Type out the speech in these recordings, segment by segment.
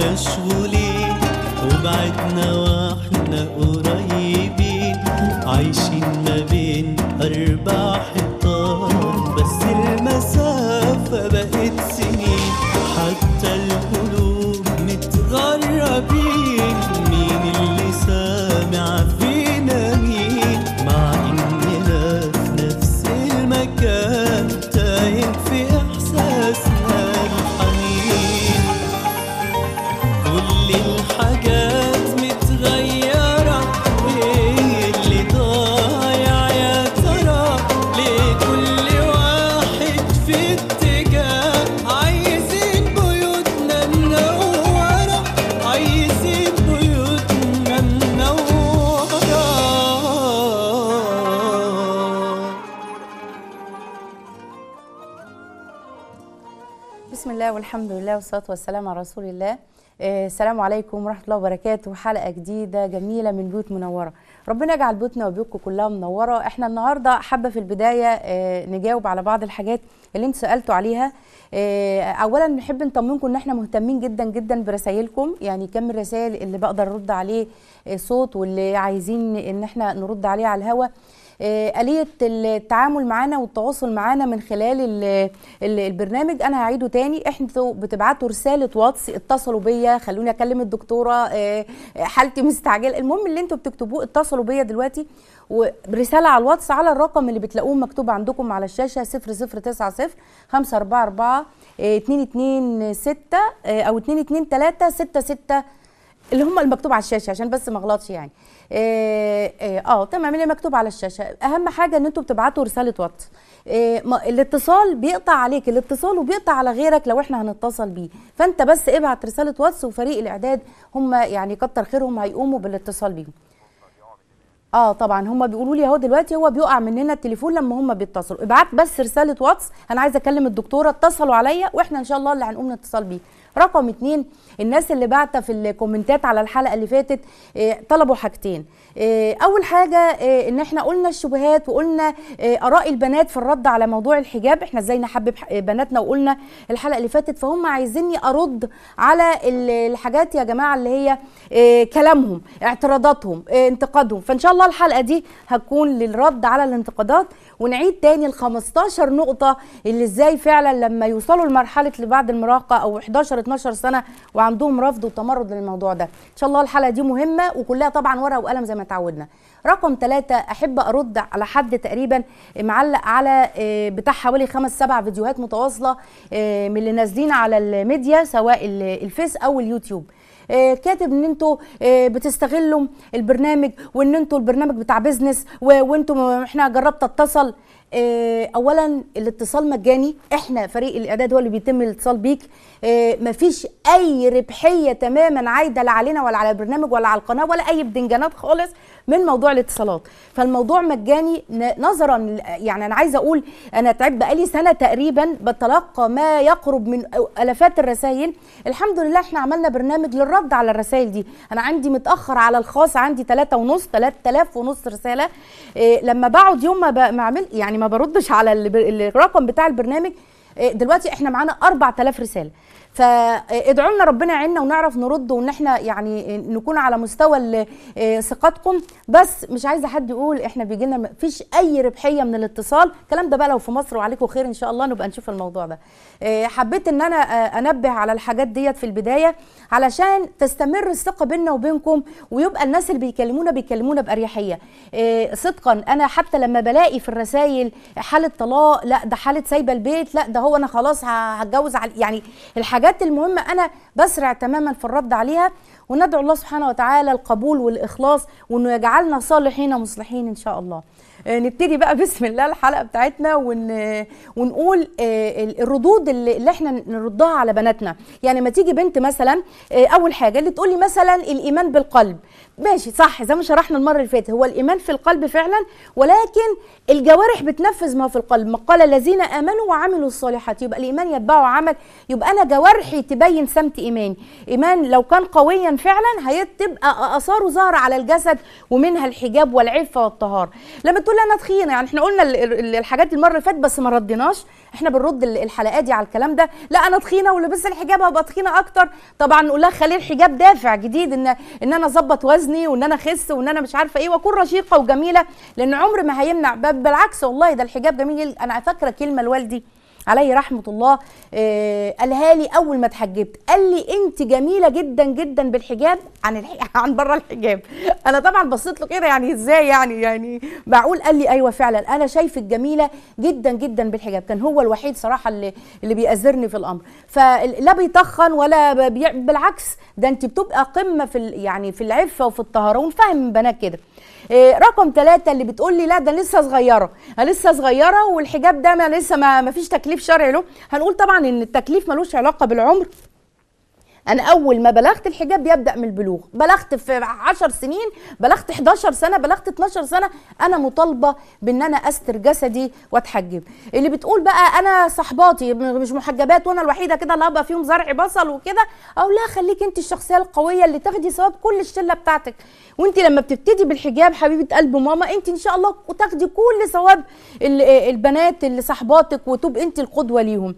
مشغولين وبعدنا واحنا قريبين عايشين ما بين أربع حيطان بس المسافة بقت سنين حتى القلوب متغربين مين اللي سامع فينا مين مع إننا في نفس المكان تايه في إحساسنا الحنين كل الحاجات متغيرة ايه اللي ضايع يا ترى ليه كل واحد في اتجاه عايزين بيوتنا منورة عايزين بيوتنا منورة بسم الله والحمد لله والصلاة والسلام على رسول الله آه، السلام عليكم ورحمة الله وبركاته حلقة جديدة جميلة من بيوت منورة ربنا يجعل بيوتنا وبيوتكم كلها منورة احنا النهاردة حابة في البداية آه، نجاوب على بعض الحاجات اللي انتوا سألتوا عليها آه، اولا نحب نطمنكم ان احنا مهتمين جدا جدا برسائلكم يعني كم الرسائل اللي بقدر ارد عليه آه، صوت واللي عايزين ان احنا نرد عليه على الهوا آه، آلية التعامل معانا والتواصل معانا من خلال ال- ال- البرنامج أنا هعيده تاني انتوا بتبعتوا رسالة واتس اتصلوا بيا خلوني أكلم الدكتورة آه، حالتي مستعجلة المهم اللي انتوا بتكتبوه اتصلوا بيا دلوقتي ورسالة على الواتس على الرقم اللي بتلاقوه مكتوب عندكم على الشاشة 0090 544 226 أو 223 66 اللي هم المكتوب على الشاشه عشان بس ما اغلطش يعني اه, آه, اه تمام اللي مكتوب على الشاشه اهم حاجه ان انتوا بتبعتوا رساله واتس آه ما- الاتصال بيقطع عليك الاتصال وبيقطع على غيرك لو احنا هنتصل بيه فانت بس ابعت رساله واتس وفريق الاعداد هم يعني كتر خيرهم هيقوموا بالاتصال بيهم اه طبعا هم بيقولوا لي اهو دلوقتي هو بيقع مننا التليفون لما هم بيتصلوا ابعت بس رساله واتس انا عايزه اكلم الدكتوره اتصلوا عليا واحنا ان شاء الله اللي هنقوم نتصل بيه رقم اتنين الناس اللي بعت في الكومنتات على الحلقه اللي فاتت آه، طلبوا حاجتين آه، اول حاجه آه، ان احنا قلنا الشبهات وقلنا آه، اراء البنات في الرد على موضوع الحجاب احنا ازاي نحبب ح- بناتنا وقلنا الحلقه اللي فاتت فهم عايزيني ارد على ال- الحاجات يا جماعه اللي هي آه، كلامهم اعتراضاتهم آه، انتقادهم فان شاء الله الحلقه دي هتكون للرد على الانتقادات ونعيد تاني ال 15 نقطه اللي ازاي فعلا لما يوصلوا لمرحله اللي بعد المراهقه او 11 12 سنه وعندهم رفض وتمرد للموضوع ده ان شاء الله الحلقه دي مهمه وكلها طبعا ورقه وقلم زي ما اتعودنا رقم ثلاثة أحب أرد على حد تقريبا معلق على آه، بتاع حوالي خمس سبع فيديوهات متواصلة آه، من اللي نازلين على الميديا سواء ال- الفيس أو اليوتيوب آه، كاتب ان انتوا آه، بتستغلوا البرنامج وان انتوا البرنامج بتاع بيزنس و- وانتوا احنا جربت اتصل آه، اولا الاتصال مجاني احنا فريق الاعداد هو اللي بيتم الاتصال بيك آه، مفيش اي ربحيه تماما عايده لا علينا ولا على البرنامج ولا على القناه ولا اي بدنجانات خالص من موضوع الاتصالات فالموضوع مجاني ن- نظرا ل- يعني انا عايزه اقول انا تعبت بقالي سنه تقريبا بتلقى ما يقرب من الافات الرسائل الحمد لله احنا عملنا برنامج للرد على الرسائل دي انا عندي متاخر على الخاص عندي 3 ونص 3000 ونص رساله إيه لما بقعد يوم ما ب- ما اعمل يعني ما بردش على الب- الرقم بتاع البرنامج إيه دلوقتي احنا معانا 4000 رساله فادعوا لنا ربنا يعيننا ونعرف نرد وان احنا يعني نكون على مستوى ال- إيه ثقتكم بس مش عايزه حد يقول احنا بيجي لنا مفيش اي ربحيه من الاتصال الكلام ده بقى لو في مصر وعليكم خير ان شاء الله نبقى نشوف الموضوع ده إيه حبيت ان انا آه، انبه على الحاجات ديت في البدايه علشان تستمر الثقه بيننا وبينكم ويبقى الناس اللي بيكلمونا بيكلمونا باريحيه إيه صدقا انا حتى لما بلاقي في الرسائل حاله طلاق لا ده حاله سايبه البيت لا ده هو انا خلاص ه- هتجوز على يعني الحاجات المهمه انا بسرع تماما في الرد عليها وندعو الله سبحانه وتعالى القبول والاخلاص وانه يجعلنا صالحين مصلحين ان شاء الله آه، نبتدي بقى بسم الله الحلقه بتاعتنا ون... ونقول آه، ال- الردود اللي اللي احنا نردها على بناتنا يعني ما تيجي بنت مثلا آه، اول حاجه اللي تقولي مثلا الايمان بالقلب ماشي صح زي ما شرحنا المره اللي فاتت هو الايمان في القلب فعلا ولكن الجوارح بتنفذ ما في القلب ما قال الذين امنوا وعملوا الصالحات يبقى الايمان يتبعه عمل يبقى انا جوارحي تبين سمت ايماني ايمان لو كان قويا فعلا هتبقى اثاره ظاهره على الجسد ومنها الحجاب والعفه والطهاره لما تقول تقول لي انا تخينه يعني احنا قلنا ال- ال- الحاجات دي المره اللي فاتت بس ما رديناش احنا بنرد ال- الحلقات دي على الكلام ده لا انا تخينه ولبس الحجاب هبقى تخينه اكتر طبعا نقول لها خلي الحجاب دافع جديد ان ان انا اظبط وزني وان انا اخس وان انا مش عارفه ايه واكون رشيقه وجميله لان عمر ما هيمنع بل بالعكس والله ده الحجاب جميل انا فاكره كلمه لوالدي عليه رحمه الله آه، قالها لي اول ما اتحجبت قال لي انت جميله جدا جدا بالحجاب عن الح... عن بره الحجاب انا طبعا بصيت له كده يعني ازاي يعني يعني معقول قال لي ايوه فعلا انا شايفك جميله جدا جدا بالحجاب كان هو الوحيد صراحه اللي اللي بيأزرني في الامر فلا بيتخن ولا بي... بالعكس ده انت بتبقى قمه في ال... يعني في العفه وفي الطهاره ونفهم البنات كده إيه، رقم ثلاثة اللي بتقول لي لا ده أنا لسه صغيرة أنا لسه صغيرة والحجاب ده ما لسه ما, ما فيش تكليف شرعي له هنقول طبعا إن التكليف ملوش علاقة بالعمر انا اول ما بلغت الحجاب بيبدا من البلوغ بلغت في 10 سنين بلغت 11 سنه بلغت 12 سنه انا مطالبه بان انا استر جسدي واتحجب اللي بتقول بقى انا صحباتي مش محجبات وانا الوحيده كده اللي هبقى فيهم زرع بصل وكده او لا خليك انت الشخصيه القويه اللي تاخدي ثواب كل الشله بتاعتك وانت لما بتبتدي بالحجاب حبيبه قلب ماما انت ان شاء الله وتاخدي كل ثواب ال- البنات اللي صحباتك وتبقي انت القدوه ليهم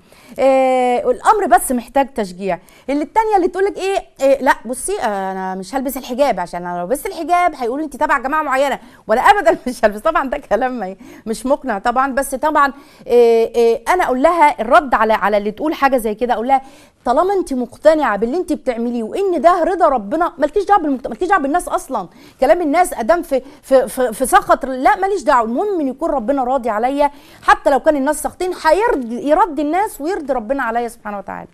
آه الامر بس محتاج تشجيع اللي التانية اللي تقولك ايه, إيه لا بصي آه، انا مش هلبس الحجاب عشان انا لو لبست الحجاب هيقولوا انت تبع جماعه معينه ولا ابدا مش هلبس طبعا ده كلام ما- مش مقنع طبعا بس طبعا إيه إيه انا اقول لها الرد على على اللي تقول حاجه زي كده اقول لها طالما انت مقتنعه باللي انت بتعمليه وان ده رضا ربنا مالكيش دعوه بالمجتمع مالكيش دعوه بالناس اصلا كلام الناس ادام في في في, في سخط لا ماليش دعوه المهم ان يكون ربنا راضي عليا حتى لو كان الناس ساخطين هيرضي يرضي الناس ويرضي ربنا عليا سبحانه وتعالى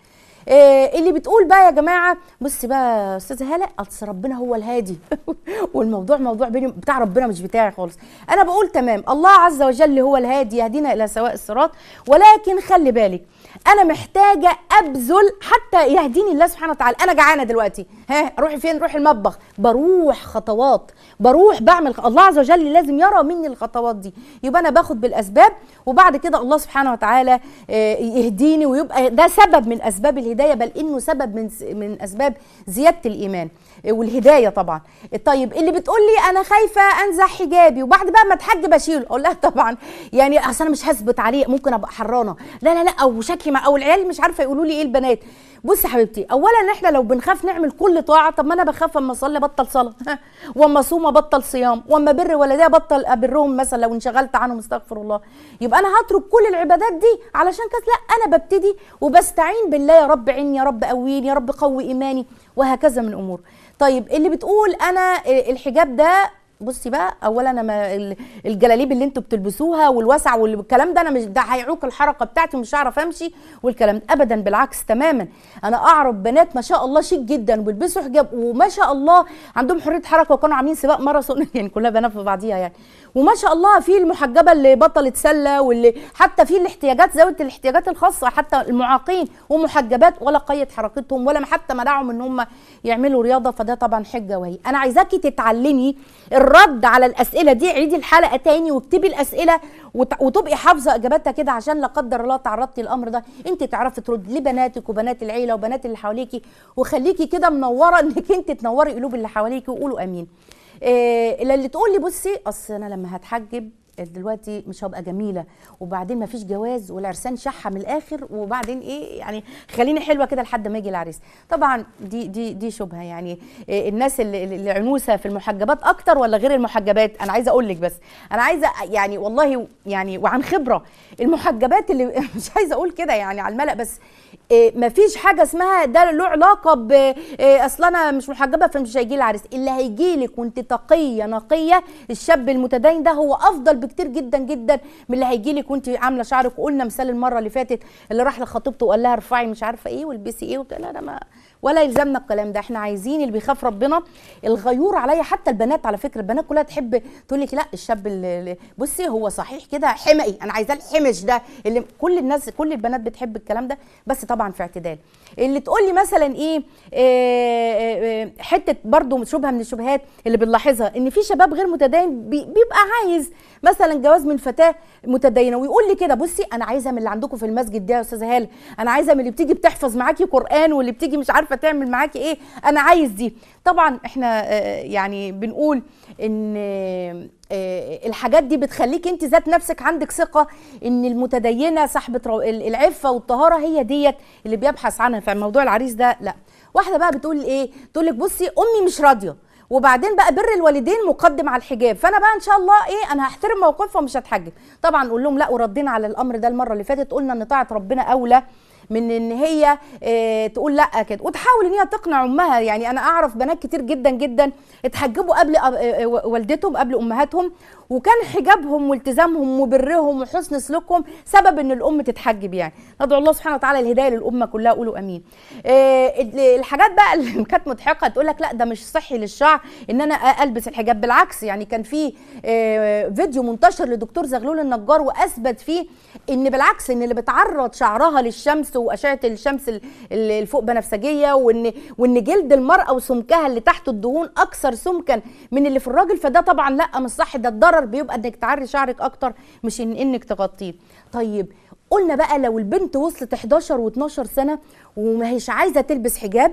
إيه اللي بتقول بقى يا جماعه بصي بقى يا استاذه هلا اصل ربنا هو الهادي والموضوع موضوع بيني بتاع ربنا مش بتاعي خالص انا بقول تمام الله عز وجل هو الهادي يهدينا الى سواء الصراط ولكن خلي بالك انا محتاجه ابذل حتى يهديني الله سبحانه وتعالى انا جعانه دلوقتي ها روحي فين روحي المطبخ بروح خطوات بروح بعمل الله عز وجل لازم يرى مني الخطوات دي يبقى انا باخد بالاسباب وبعد كده الله سبحانه وتعالى آه، يهديني ويبقى ده سبب من اسباب الهدايه بل انه سبب من من اسباب زياده الايمان آه، والهدايه طبعا طيب اللي بتقول لي انا خايفه انزع حجابي وبعد بقى ما اتحجب اشيله اقول لها طبعا يعني اصل انا مش هثبت عليه ممكن ابقى حرانه لا لا لا او شكلي مع او العيال مش عارفه يقولوا لي ايه البنات بصي يا حبيبتي اولا احنا لو بنخاف نعمل كل طاعه طب ما انا بخاف اما اصلي بطل صلاه واما اصوم ابطل صيام واما بر والدي ابطل ابرهم مثلا لو انشغلت عنهم استغفر الله يبقى انا هترك كل العبادات دي علشان كده لا انا ببتدي وبستعين بالله يا رب عيني يا رب قويني يا رب قوي ايماني وهكذا من امور طيب اللي بتقول انا الحجاب ده بصي بقى اولا انا ما ال- الجلاليب اللي انتوا بتلبسوها والوسع والكلام ده انا مش ده هيعوق الحركه بتاعتي ومش هعرف امشي والكلام ده ابدا بالعكس تماما انا اعرف بنات ما شاء الله شيك جدا وبيلبسوا حجاب وما شاء الله عندهم حريه حركه وكانوا عاملين سباق ماراثون يعني كلها بنات في بعضيها يعني وما شاء الله في المحجبه اللي بطلت سله واللي حتى في الاحتياجات ذوي الاحتياجات الخاصه حتى المعاقين ومحجبات ولا قيد حركتهم ولا حتى منعهم ان هم يعملوا رياضه فده طبعا حجه وهي انا عايزاكي تتعلمي الرد على الاسئله دي عيدي الحلقه تاني واكتبي الاسئله وت- وتبقي حافظه اجاباتها كده عشان لا قدر الله تعرضتي الامر ده انت تعرفي ترد لبناتك وبنات العيله وبنات اللي حواليكي وخليكي كده منوره انك انت تنوري قلوب اللي حواليكي وقولوا امين إيه اللي تقول لي بصي اصل انا لما هتحجب دلوقتي مش هبقى جميله وبعدين ما فيش جواز والعرسان شحه من الاخر وبعدين ايه يعني خليني حلوه كده لحد ما يجي العريس طبعا دي دي دي شبهه يعني إيه الناس اللي اللي عنوسه في المحجبات اكتر ولا غير المحجبات انا عايزه اقول لك بس انا عايزه يعني والله يعني وعن خبره المحجبات اللي مش عايزه اقول كده يعني على الملأ بس إيه مفيش حاجه اسمها ده له علاقه ب إيه اصل انا مش محجبه فمش هيجي لي عريس اللي هيجي لك وانت تقيه نقيه الشاب المتدين ده هو افضل بكتير جدا جدا من اللي هيجي لك وانت عامله شعرك وقلنا مثال المره اللي فاتت اللي راح لخطيبته وقال لها ارفعي مش عارفه ايه والبسي ايه وبتاع لا لا ما ولا يلزمنا الكلام ده احنا عايزين اللي بيخاف ربنا الغيور عليا حتى البنات على فكره البنات كلها تحب تقول لك لا الشاب اللي اللي- بصي هو صحيح كده حمقي انا عايزاه الحمش ده اللي كل الناس كل البنات بتحب الكلام ده بس طبعا في اعتدال اللي تقول لي مثلا ايه آه، آه، حته برضو شبهه من الشبهات اللي بنلاحظها ان في شباب غير متدين بي- بيبقى عايز مثلا جواز من فتاه متدينه ويقول لي كده بصي انا عايزه من اللي عندكم في المسجد ده يا استاذه هاله انا عايزه من اللي بتيجي بتحفظ معاكي قران واللي بتيجي مش عارفه عارفه تعمل معاكي ايه انا عايز دي طبعا احنا آه، يعني بنقول ان آه، آه، الحاجات دي بتخليك انت ذات نفسك عندك ثقه ان المتدينه صاحبه رو- ال- العفه والطهاره هي ديت اللي بيبحث عنها فموضوع العريس ده لا واحده بقى بتقول ايه تقول لك بصي امي مش راضيه وبعدين بقى بر الوالدين مقدم على الحجاب فانا بقى ان شاء الله ايه انا هحترم موقفها ومش هتحجب طبعا نقول لهم لا وردينا على الامر ده المره اللي فاتت قلنا ان طاعه ربنا اولى من ان هي اه تقول لا كده وتحاول ان هي تقنع امها يعني انا اعرف بنات كتير جدا جدا اتحجبوا قبل أب- اه والدتهم قبل امهاتهم وكان حجابهم والتزامهم وبرهم وحسن سلوكهم سبب ان الام تتحجب يعني ندعو الله سبحانه وتعالى الهدايه للامه كلها قولوا امين آه، الحاجات بقى اللي كانت مضحكه تقول لك لا ده مش صحي للشعر ان انا البس الحجاب بالعكس يعني كان في آه، فيديو منتشر لدكتور زغلول النجار واثبت فيه ان بالعكس ان اللي بتعرض شعرها للشمس واشعه الشمس ال- ال- الفوق بنفسجيه وان وان جلد المراه وسمكها اللي تحت الدهون اكثر سمكا من اللي في الراجل فده طبعا لا مش صح ده الضرر بيبقى انك تعري شعرك اكتر مش إن انك تغطيه طيب قلنا بقى لو البنت وصلت 11 و12 سنه وما هيش عايزه تلبس حجاب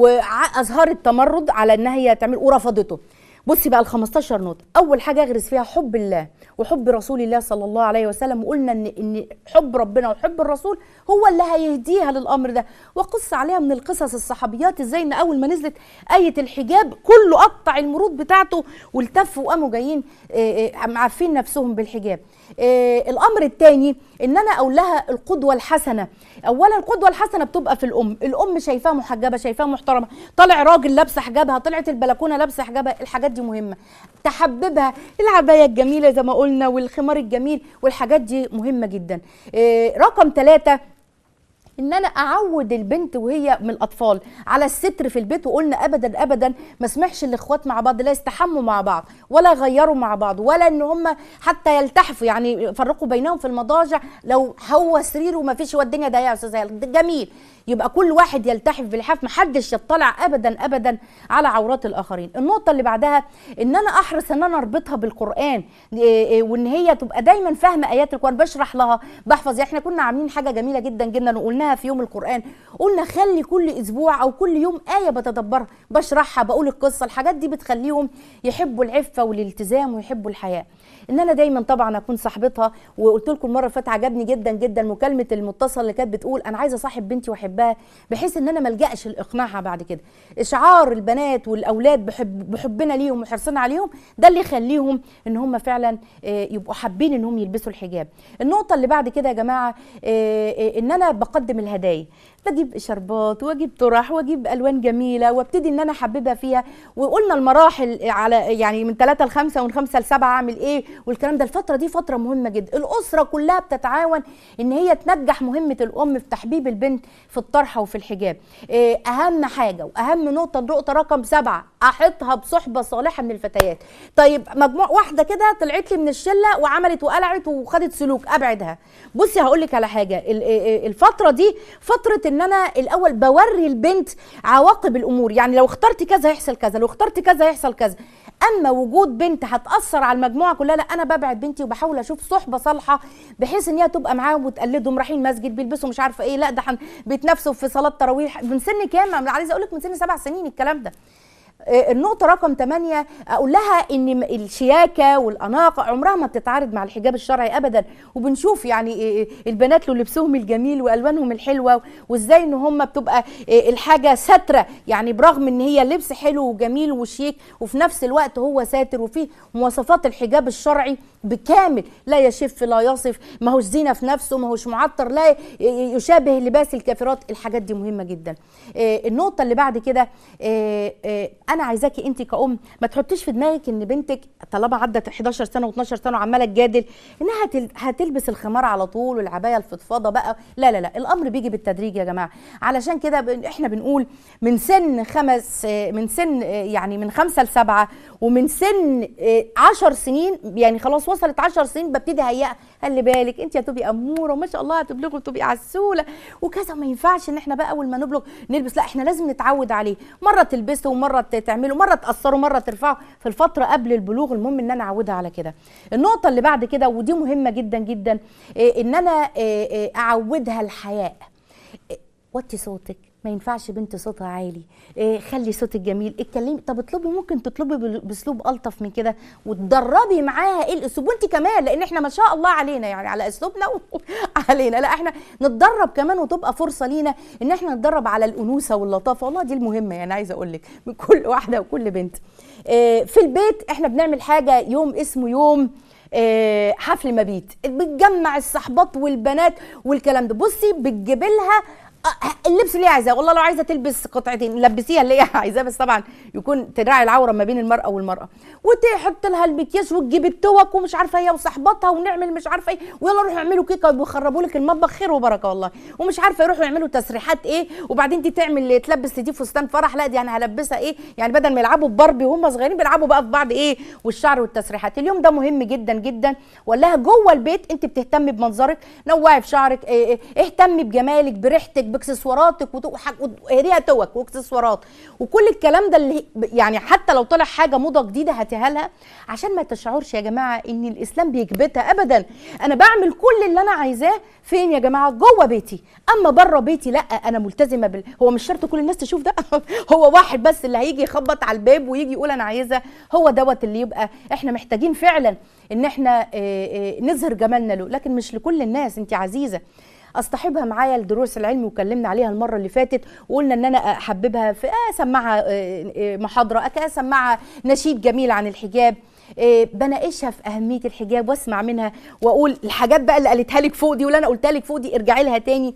واظهرت تمرد على انها هي تعمل ورفضته بصي بقى ال 15 نقطه اول حاجه اغرس فيها حب الله وحب رسول الله صلى الله عليه وسلم وقلنا ان ان حب ربنا وحب الرسول هو اللي هيهديها للامر ده وقص عليها من القصص الصحابيات ازاي ان اول ما نزلت ايه الحجاب كله قطع المرود بتاعته والتف وقاموا جايين آه، آه، عارفين نفسهم بالحجاب آه، الامر الثاني ان انا اقول لها القدوه الحسنه اولا القدوه الحسنه بتبقى في الام الام شايفاها محجبه شايفاها محترمه طالع راجل لابسه حجابها طلعت البلكونه لابسه حجابها الحاجات دي مهمه تحببها العبايه الجميله زي ما قلنا والخمار الجميل والحاجات دي مهمه جدا آه، رقم ثلاثة ان انا اعود البنت وهي من الاطفال على الستر في البيت وقلنا ابدا ابدا ما اسمحش الاخوات مع بعض لا يستحموا مع بعض ولا يغيروا مع بعض ولا ان هم حتى يلتحفوا يعني يفرقوا بينهم في المضاجع لو هو سرير وما فيش هو الدنيا ضيقه يا استاذ هيلا، ده جميل يبقى كل واحد يلتحف بلحاف محدش يطلع ابدا ابدا على عورات الاخرين النقطه اللي بعدها ان انا احرص ان انا اربطها بالقران إيه إيه، وان هي تبقى دايما فاهمه ايات القران بشرح لها بحفظ احنا كنا عاملين حاجه جميله جدا جدا وقلناها في يوم القران قلنا خلي كل اسبوع او كل يوم ايه بتدبرها بشرحها بقول القصه الحاجات دي بتخليهم يحبوا العفه والالتزام ويحبوا الحياه ان انا دايما طبعا اكون صاحبتها وقلت لكم المره اللي فاتت عجبني جدا جدا مكالمه المتصل اللي كانت بتقول انا عايزه اصاحب بنتي واحبها بحيث ان انا ما الجاش لاقناعها بعد كده اشعار البنات والاولاد بحب بحبنا ليهم وحرصنا عليهم ده اللي يخليهم ان هم فعلا آه، يبقوا حابين انهم يلبسوا الحجاب النقطه اللي بعد كده يا جماعه آه، آه، ان انا بقدم الهدايا بجيب شربات واجيب طرح واجيب الوان جميله وابتدي ان انا احببها فيها وقلنا المراحل على يعني من 3 ل 5 ومن 5 ل 7 اعمل ايه والكلام ده الفتره دي فتره مهمه جدا الاسره كلها بتتعاون ان هي تنجح مهمه الام في تحبيب البنت في الطرحه وفي الحجاب إيه اهم حاجه واهم نقطه النقطه رقم سبعة احطها بصحبه صالحه من الفتيات طيب مجموع واحده كده طلعت لي من الشله وعملت وقلعت وخدت سلوك ابعدها بصي هقول لك على حاجه ال- ال- الفتره دي فتره ان انا الاول بوري البنت عواقب الامور يعني لو اخترت كذا هيحصل كذا لو اخترت كذا هيحصل كذا اما وجود بنت هتاثر على المجموعه كلها لا انا ببعد بنتي وبحاول اشوف صحبه صالحه بحيث ان هي تبقى معاهم وتقلدهم رايحين مسجد بيلبسوا مش عارفه ايه لا ده حن- بيتنافسوا في صلاه تراويح من سن كام أنا عايزه اقول لك من سن سبع سنين الكلام ده آه، النقطة رقم 8 أقول لها إن م- الشياكة والأناقة عمرها ما بتتعارض مع الحجاب الشرعي أبدا وبنشوف يعني آه، البنات له لبسهم الجميل وألوانهم الحلوة وإزاي إن هم بتبقى آه، الحاجة ساترة يعني برغم إن هي اللبس حلو وجميل وشيك وفي نفس الوقت هو ساتر وفيه مواصفات الحجاب الشرعي بكامل لا يشف لا يصف ما هوش زينة في نفسه ما هوش معطر لا ي- يشابه لباس الكافرات الحاجات دي مهمة جدا آه، النقطة اللي بعد كده آه، آه، انا عايزاكي انت كأم ما تحطيش في دماغك ان بنتك طالما عدت 11 سنه و12 سنه وعماله تجادل انها هتل- هتلبس الخمار على طول والعبايه الفضفاضه بقى لا لا لا الامر بيجي بالتدريج يا جماعه علشان كده ب- احنا بنقول من سن خمس آه، من سن آه، يعني من خمسه لسبعه ومن سن آه، 10 سنين يعني خلاص وصلت 10 سنين ببتدي هيئها خلي بالك انت هتبقي اموره وما شاء الله هتبلغي وتبقي عسوله وكذا ما ينفعش ان احنا بقى اول ما نبلغ نلبس لا احنا لازم نتعود عليه مره تلبسه ومره ت- تعمله مره تقصره مره ترفعه في الفتره قبل البلوغ المهم ان انا اعودها على كده النقطه اللي بعد كده ودي مهمه جدا جدا إيه، ان انا إيه، إيه، اعودها الحياء إيه، وطي صوتك ما ينفعش بنت صوتها عالي إيه خلي صوتك جميل اتكلمي طب اطلبي ممكن تطلبي بال- باسلوب الطف من كده وتدربي معاها ايه الاسلوب وانت كمان لان احنا ما شاء الله علينا يعني على اسلوبنا وعلينا لا احنا نتدرب كمان وتبقى فرصه لينا ان احنا نتدرب على الانوثه واللطافه والله دي المهمه يعني عايزه اقول لك من كل واحده وكل بنت إيه في البيت احنا بنعمل حاجه يوم اسمه يوم آه، حفل مبيت بتجمع الصحبات والبنات والكلام ده بصي بتجيب لها آه، اللبس اللي هي عايزاه والله لو عايزه تلبس قطعتين لبسيها اللي هي عايزاه بس طبعا يكون تراعي العوره ما بين المراه والمراه وتحط لها المكياج وتجيب التوك ومش عارفه هي وصاحباتها ونعمل مش عارفه ايه ويلا روحوا اعملوا كيكه ويخربوا لك المطبخ خير وبركه والله ومش عارفه يروحوا يعملوا تسريحات ايه وبعدين دي تعمل تلبس دي فستان فرح لا دي انا هلبسها ايه يعني بدل ما يلعبوا بباربي وهم صغيرين بيلعبوا بقى في بعض ايه والشعر والتسريحات اليوم ده مهم جدا جدا ولاها جوه البيت انت بتهتمي بمنظرك نوعي في شعرك إيه إيه اهتمي بجمالك بريحتك باكسسواراتك وت- وح- وهديها توك واكسسوارات وكل الكلام ده اللي يعني حتى لو طلع حاجه موضه جديده هاتيها لها عشان ما تشعرش يا جماعه ان الاسلام بيكبتها ابدا انا بعمل كل اللي انا عايزاه فين يا جماعه جوه بيتي اما بره بيتي لا انا ملتزمه بال هو مش شرط كل الناس تشوف ده هو واحد بس اللي هيجي يخبط على الباب ويجي يقول انا عايزه هو دوت اللي يبقى احنا محتاجين فعلا ان احنا آه، آه، نظهر جمالنا له لكن مش لكل الناس انت عزيزه اصطحبها معايا لدروس العلم وكلمنا عليها المره اللي فاتت وقلنا ان انا احببها في اسمعها آه، آه، محاضره أك- اسمعها نشيد جميل عن الحجاب آه، بناقشها في اهميه الحجاب واسمع منها واقول الحاجات بقى اللي قالتها لك فوق دي واللي انا قلتها لك فوق دي ارجعي لها تاني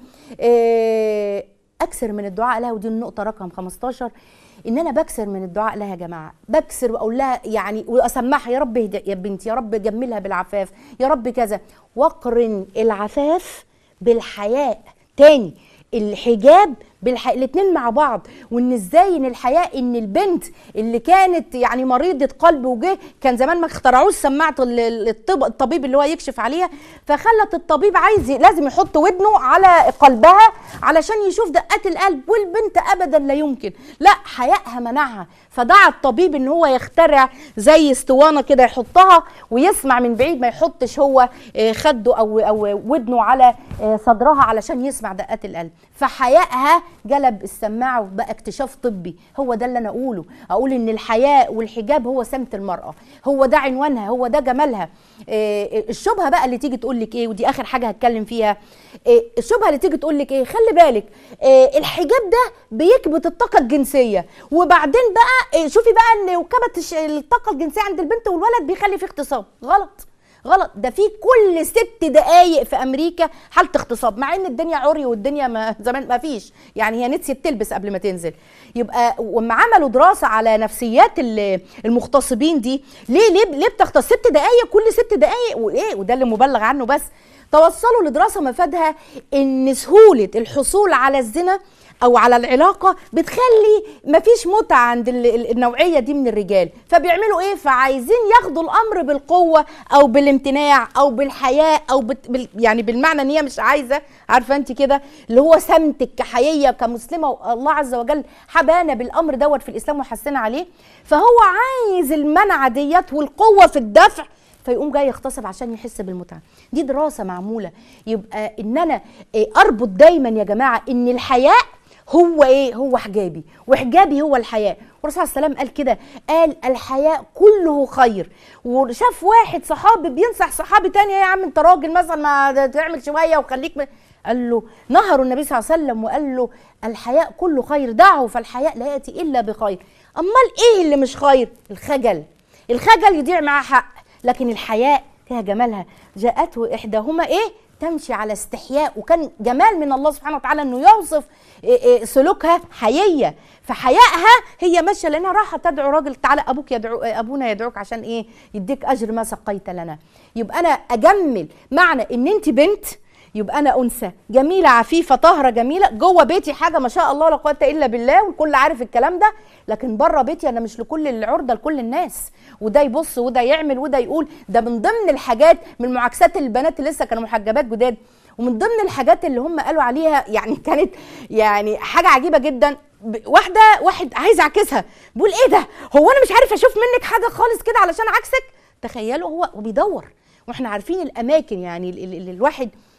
آه، اكثر من الدعاء لها ودي النقطه رقم 15 ان انا بكسر من الدعاء لها يا جماعه بكسر واقول لها يعني واسمعها يا رب اهدى يا بنتي يا رب جملها بالعفاف يا رب كذا واقرن العفاف بالحياء تاني الحجاب بالح... الاتنين مع بعض وان ازاي ان الحياء ان البنت اللي كانت يعني مريضه قلب وجه كان زمان ما اخترعوش سماعه ال- ال- الطب... الطبيب اللي هو يكشف عليها فخلت الطبيب عايز ي- لازم يحط ودنه على قلبها علشان يشوف دقات القلب والبنت ابدا لا يمكن لا حيائها منعها فدعا الطبيب ان هو يخترع زي اسطوانه كده يحطها ويسمع من بعيد ما يحطش هو آه، خده او او ودنه على آه، صدرها علشان يسمع دقات القلب فحيائها جلب السماعه وبقى اكتشاف طبي هو ده اللي انا اقوله اقول ان الحياء والحجاب هو سمت المراه هو ده عنوانها هو ده جمالها آه، الشبهه بقى اللي تيجي تقول لك ايه ودي اخر حاجه هتكلم فيها آه، الشبهه اللي تيجي تقول لك ايه خلي بالك آه، الحجاب ده بيكبت الطاقه الجنسيه وبعدين بقى آه، شوفي بقى ان وكبت الش- الطاقه الجنسيه عند البنت والولد بيخلي فيه اغتصاب غلط غلط ده في كل ست دقايق في امريكا حاله اغتصاب مع ان الدنيا عري والدنيا ما زمان ما فيش يعني هي نسيت تلبس قبل ما تنزل يبقى وما عملوا دراسه على نفسيات ال- المغتصبين دي ليه ليه ليه بتغتصب ست دقايق كل ست دقايق وايه وده اللي مبلغ عنه بس توصلوا لدراسه مفادها ان سهوله الحصول على الزنا او على العلاقه بتخلي مفيش متعه عند ال- ال- النوعيه دي من الرجال فبيعملوا ايه فعايزين ياخدوا الامر بالقوه او بالامتناع او بالحياء او بت بال يعني بالمعنى ان هي مش عايزه عارفه انت كده اللي هو سمتك كحييه كمسلمه والله عز وجل حبانا بالامر دوت في الاسلام وحسنا عليه فهو عايز المنعه ديت والقوه في الدفع فيقوم جاي يغتصب عشان يحس بالمتعه دي دراسه معموله يبقى ان انا إيه، اربط دايما يا جماعه ان الحياء هو ايه هو حجابي وحجابي هو الحياء والرسول صلى الله عليه وسلم قال كده قال الحياء كله خير وشاف واحد صحابي بينصح صحابي تاني يا عم انت راجل مثلا ما تعمل شويه وخليك م... قال له نهر النبي صلى الله عليه وسلم وقال له الحياء كله خير دعه فالحياء لا ياتي الا بخير امال ايه اللي مش خير الخجل الخجل يضيع معاه حق لكن الحياء فيها جمالها جاءته احداهما ايه تمشي على استحياء وكان جمال من الله سبحانه وتعالى انه يوصف إيه إيه سلوكها حييه فحيائها هي ماشيه لانها راحه تدعو راجل تعالى ابوك يدعو ابونا يدعوك عشان ايه يديك اجر ما سقيت لنا يبقى انا اجمل معنى ان انت بنت يبقى انا انثى جميله عفيفه طاهره جميله جوه بيتي حاجه ما شاء الله لا قوه الا بالله والكل عارف الكلام ده لكن بره بيتي انا مش لكل العرضه لكل الناس وده يبص وده يعمل وده يقول ده من ضمن الحاجات من معاكسات البنات اللي لسه كانوا محجبات جداد ومن ضمن الحاجات اللي هم قالوا عليها يعني كانت يعني حاجه عجيبه جدا ب- واحده واحد عايز اعكسها بيقول ايه ده هو انا مش عارف اشوف منك حاجه خالص كده علشان عكسك تخيلوا هو وبيدور واحنا عارفين الاماكن يعني ال- ال- ال- الواحد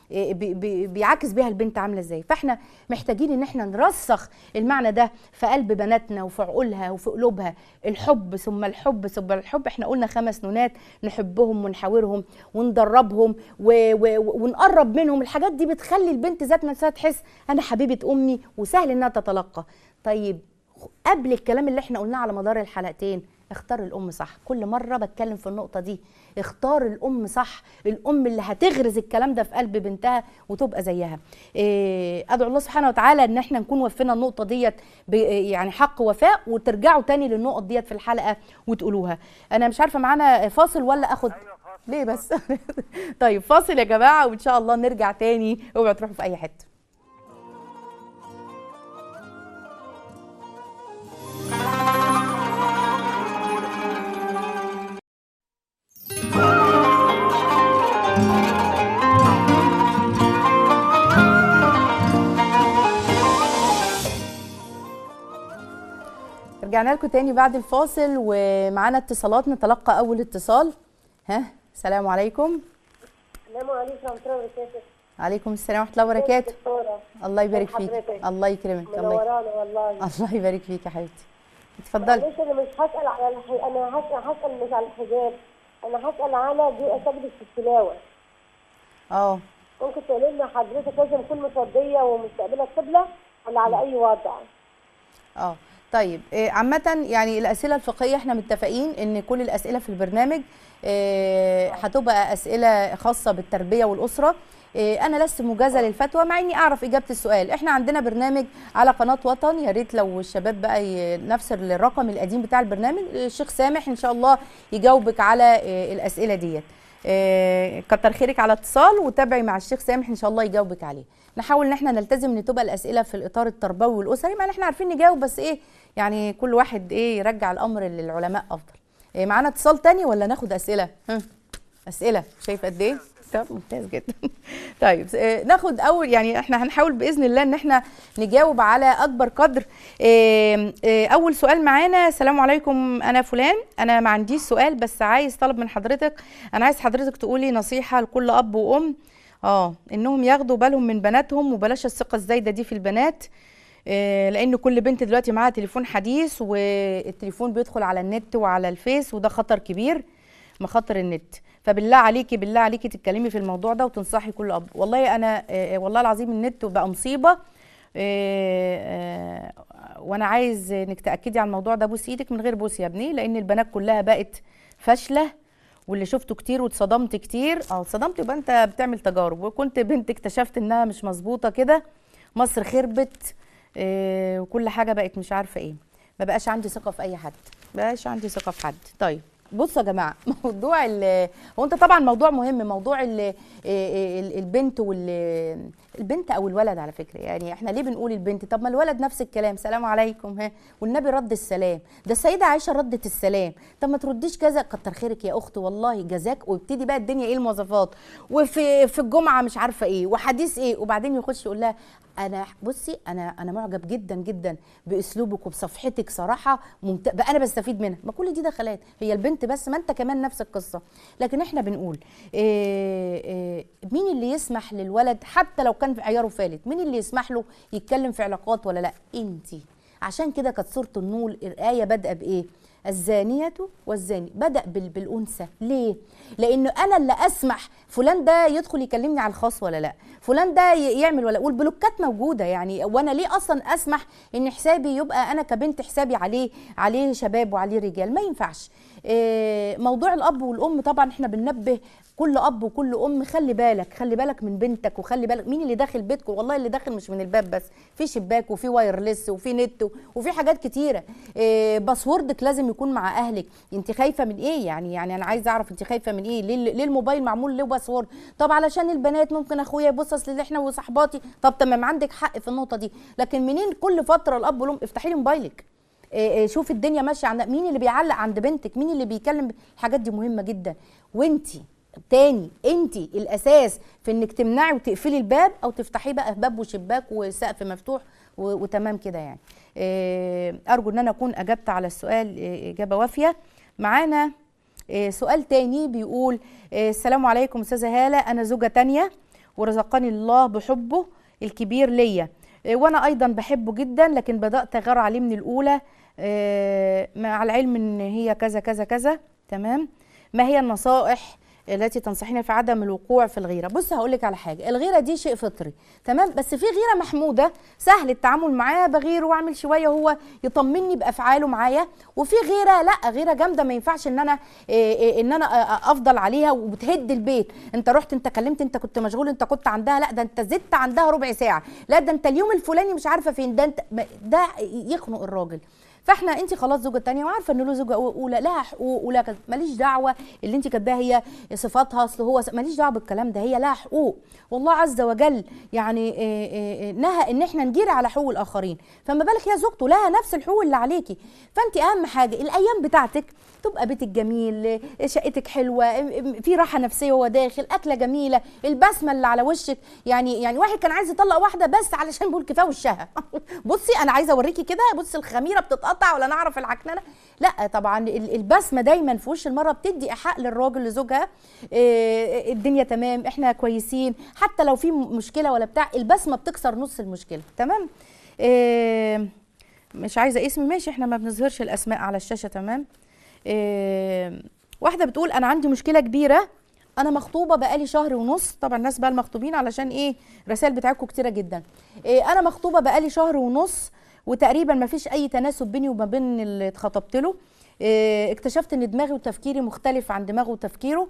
إيه بي- بي- بيعاكس بيها البنت عامله ازاي فاحنا محتاجين ان احنا نرسخ المعنى ده في قلب بناتنا وفي عقولها وفي قلوبها الحب ثم الحب ثم الحب احنا قلنا خمس نونات نحبهم ونحاورهم وندربهم و... و... ونقرب منهم الحاجات دي بتخلي البنت ذات نفسها تحس انا حبيبه امي وسهل انها تتلقى طيب قبل الكلام اللي احنا قلناه على مدار الحلقتين اختار الام صح كل مره بتكلم في النقطه دي اختار الام صح الام اللي هتغرز الكلام ده في قلب بنتها وتبقى زيها إيه ادعو الله سبحانه وتعالى ان احنا نكون وفينا النقطه ديت ب- يعني حق وفاء وترجعوا تاني للنقط ديت في الحلقه وتقولوها انا مش عارفه معانا فاصل ولا اخد ليه بس طيب فاصل يا جماعه وان شاء الله نرجع تاني اوعوا تروحوا في اي حته رجعنا لكم تاني بعد الفاصل ومعانا اتصالات نتلقى اول اتصال ها السلام عليكم السلام عليكم ورحمة الله وبركاته. عليكم السلام ورحمه الله وبركاته دكتورة الله يبارك فيك حضرتك. الله يكرمك الله يك- منورانا والله. الله يبارك فيك يا حبيبتي اتفضلي معلش أنا مش هسأل على الح... أنا هسأل هسأل مش على الحجاب. أنا هسأل على دي أساتذة في التلاوة. اه ممكن تقولي لنا حضرتك لازم أكون متوضية ومستقبلة القبلة ولا على أي وضع؟ اه طيب إيه، عامة يعني الأسئلة الفقهية احنا متفقين إن كل الأسئلة في البرنامج إيه، هتبقى أسئلة خاصة بالتربية والأسرة إيه، أنا لست مجازة للفتوى مع إني أعرف إجابة السؤال إحنا عندنا برنامج على قناة وطن يا ريت لو الشباب بقى ي- نفس الرقم القديم بتاع البرنامج الشيخ سامح إن شاء الله يجاوبك على إيه، الأسئلة ديت إيه، كتر خيرك على اتصال وتابعي مع الشيخ سامح ان شاء الله يجاوبك عليه نحاول ان احنا نلتزم ان تبقى الاسئله في الاطار التربوي والاسري مع ان احنا عارفين نجاوب بس ايه يعني كل واحد ايه يرجع الامر للعلماء افضل إيه معانا اتصال تاني ولا ناخد اسئله ها اسئله شايف قد ايه طب ممتاز جدا طيب آه، ناخد اول يعني احنا هنحاول باذن الله ان احنا نجاوب على اكبر قدر آه، آه، اول سؤال معانا السلام عليكم انا فلان انا ما عنديش سؤال بس عايز طلب من حضرتك انا عايز حضرتك تقولي نصيحه لكل اب وام اه انهم ياخدوا بالهم من بناتهم وبلاش الثقه الزايده دي في البنات آه، لان كل بنت دلوقتي معاها تليفون حديث والتليفون بيدخل على النت وعلى الفيس وده خطر كبير مخاطر النت فبالله عليكي بالله عليكي تتكلمي في الموضوع ده وتنصحي كل اب والله انا آه، والله العظيم النت بقى مصيبه آه، آه، وانا عايز انك تاكدي على الموضوع ده بوس ايدك من غير بوس يا ابني لان البنات كلها بقت فاشله واللي شفته كتير واتصدمت كتير اه اتصدمت يبقى انت بتعمل تجارب وكنت بنت اكتشفت انها مش مظبوطه كده مصر خربت آه، وكل حاجه بقت مش عارفه ايه ما بقاش عندي ثقه في اي حد ما بقاش عندي ثقه في حد طيب بصوا يا جماعه موضوع ال هو انت طبعا موضوع مهم موضوع ال ال- البنت وال البنت او الولد على فكره يعني احنا ليه بنقول البنت طب ما الولد نفس الكلام سلام عليكم ها والنبي رد السلام ده السيده عائشه ردت السلام طب ما ترديش كذا كتر خيرك يا اخت والله جزاك وابتدي بقى الدنيا ايه المواصفات وفي في الجمعه مش عارفه ايه وحديث ايه وبعدين يخش يقول لها انا بصي انا انا معجب جدا جدا باسلوبك وبصفحتك صراحه ممت... بقى انا بستفيد منها ما كل دي دخلات هي البنت بس ما انت كمان نفس القصه لكن احنا بنقول إيه إيه مين اللي يسمح للولد حتى لو كان في عياره فالت مين اللي يسمح له يتكلم في علاقات ولا لا انتي عشان كده كانت سوره النور الايه بادئه بايه الزانية والزاني بدأ بال- بالأنثى ليه؟ لأنه أنا اللي أسمح فلان ده يدخل يكلمني على الخاص ولا لا فلان ده ي- يعمل ولا والبلوكات موجودة يعني وأنا ليه أصلا أسمح إن حسابي يبقى أنا كبنت حسابي عليه عليه شباب وعليه رجال ما ينفعش إيه، موضوع الأب والأم طبعا إحنا بننبه كل اب وكل ام خلي بالك خلي بالك من بنتك وخلي بالك مين اللي داخل بيتكم والله اللي داخل مش من الباب بس في شباك وفي وايرلس وفي نت وفي حاجات كتيره إيه باسوردك لازم يكون مع اهلك انت خايفه من ايه يعني يعني انا عايزه اعرف انت خايفه من ايه ليه, ليه الموبايل معمول له باسورد طب علشان البنات ممكن اخويا يبص اصل اللي احنا وصحباتي طب تمام عندك حق في النقطه دي لكن منين كل فتره الاب والام افتحي لي موبايلك إيه إيه شوف الدنيا ماشيه عند مين اللي بيعلق عند بنتك مين اللي بيكلم الحاجات دي مهمه جدا وانتي تاني انتي الاساس في انك تمنعي وتقفلي الباب او تفتحيه بقى باب وشباك وسقف مفتوح و- وتمام كده يعني إيه، ارجو ان انا اكون اجبت على السؤال إيه، اجابه وافيه معانا إيه، سؤال تاني بيقول إيه، السلام عليكم استاذه هاله انا زوجه تانية ورزقني الله بحبه الكبير ليا آه، وانا ايضا بحبه جدا لكن بدات اغار عليه من الاولى آه، مع العلم ان هي كذا كذا كذا تمام ما هي النصائح التي تنصحين في عدم الوقوع في الغيره بص هقول لك على حاجه الغيره دي شيء فطري تمام بس في غيره محموده سهل التعامل معاه بغير واعمل شويه هو يطمني بافعاله معايا وفي غيره لا غيره جامده ما ينفعش ان انا إيه إيه ان انا أ- أ- افضل عليها وبتهد البيت انت رحت انت كلمت انت كنت مشغول انت كنت عندها لا ده انت زدت عندها ربع ساعه لا ده انت اليوم الفلاني مش عارفه فين ده انت ما- ده يخنق الراجل فاحنا انت خلاص زوجه تانية وعارفه ان له زوجه اولى لها حقوق ولها كذا ماليش دعوه اللي انت كاتباها هي صفاتها اصل هو س- ماليش دعوه بالكلام ده هي لها حقوق والله عز وجل يعني إيه إيه إيه نهى ان احنا نجير على حقوق الاخرين فما بالك هي زوجته لها نفس الحقوق اللي عليكي فانت اهم حاجه الايام بتاعتك تبقى بيتك جميل شقتك حلوه في راحه نفسيه وهو داخل اكله جميله البسمه اللي على وشك يعني يعني واحد كان عايز يطلق واحده بس علشان بيقول كفايه وشها بصي انا عايزه اوريكي كده بصي الخميره بتتقطع ولا نعرف العكننه لا طبعا ال- البسمه دايما في وش المراه بتدي ايحاء للراجل لزوجها إيه، الدنيا تمام احنا كويسين حتى لو في م- مشكله ولا بتاع البسمه بتكسر نص المشكله تمام إيه، مش عايزه اسمي ماشي احنا ما بنظهرش الاسماء على الشاشه تمام إيه، واحده بتقول انا عندي مشكله كبيره انا مخطوبه بقالي شهر ونص طبعا الناس بقى المخطوبين علشان ايه الرسائل بتاعتكم كتيره جدا إيه انا مخطوبه بقالي شهر ونص وتقريبا ما فيش اي تناسب بيني وما بين اللي اتخطبت له إيه اكتشفت ان دماغي وتفكيري مختلف عن دماغه وتفكيره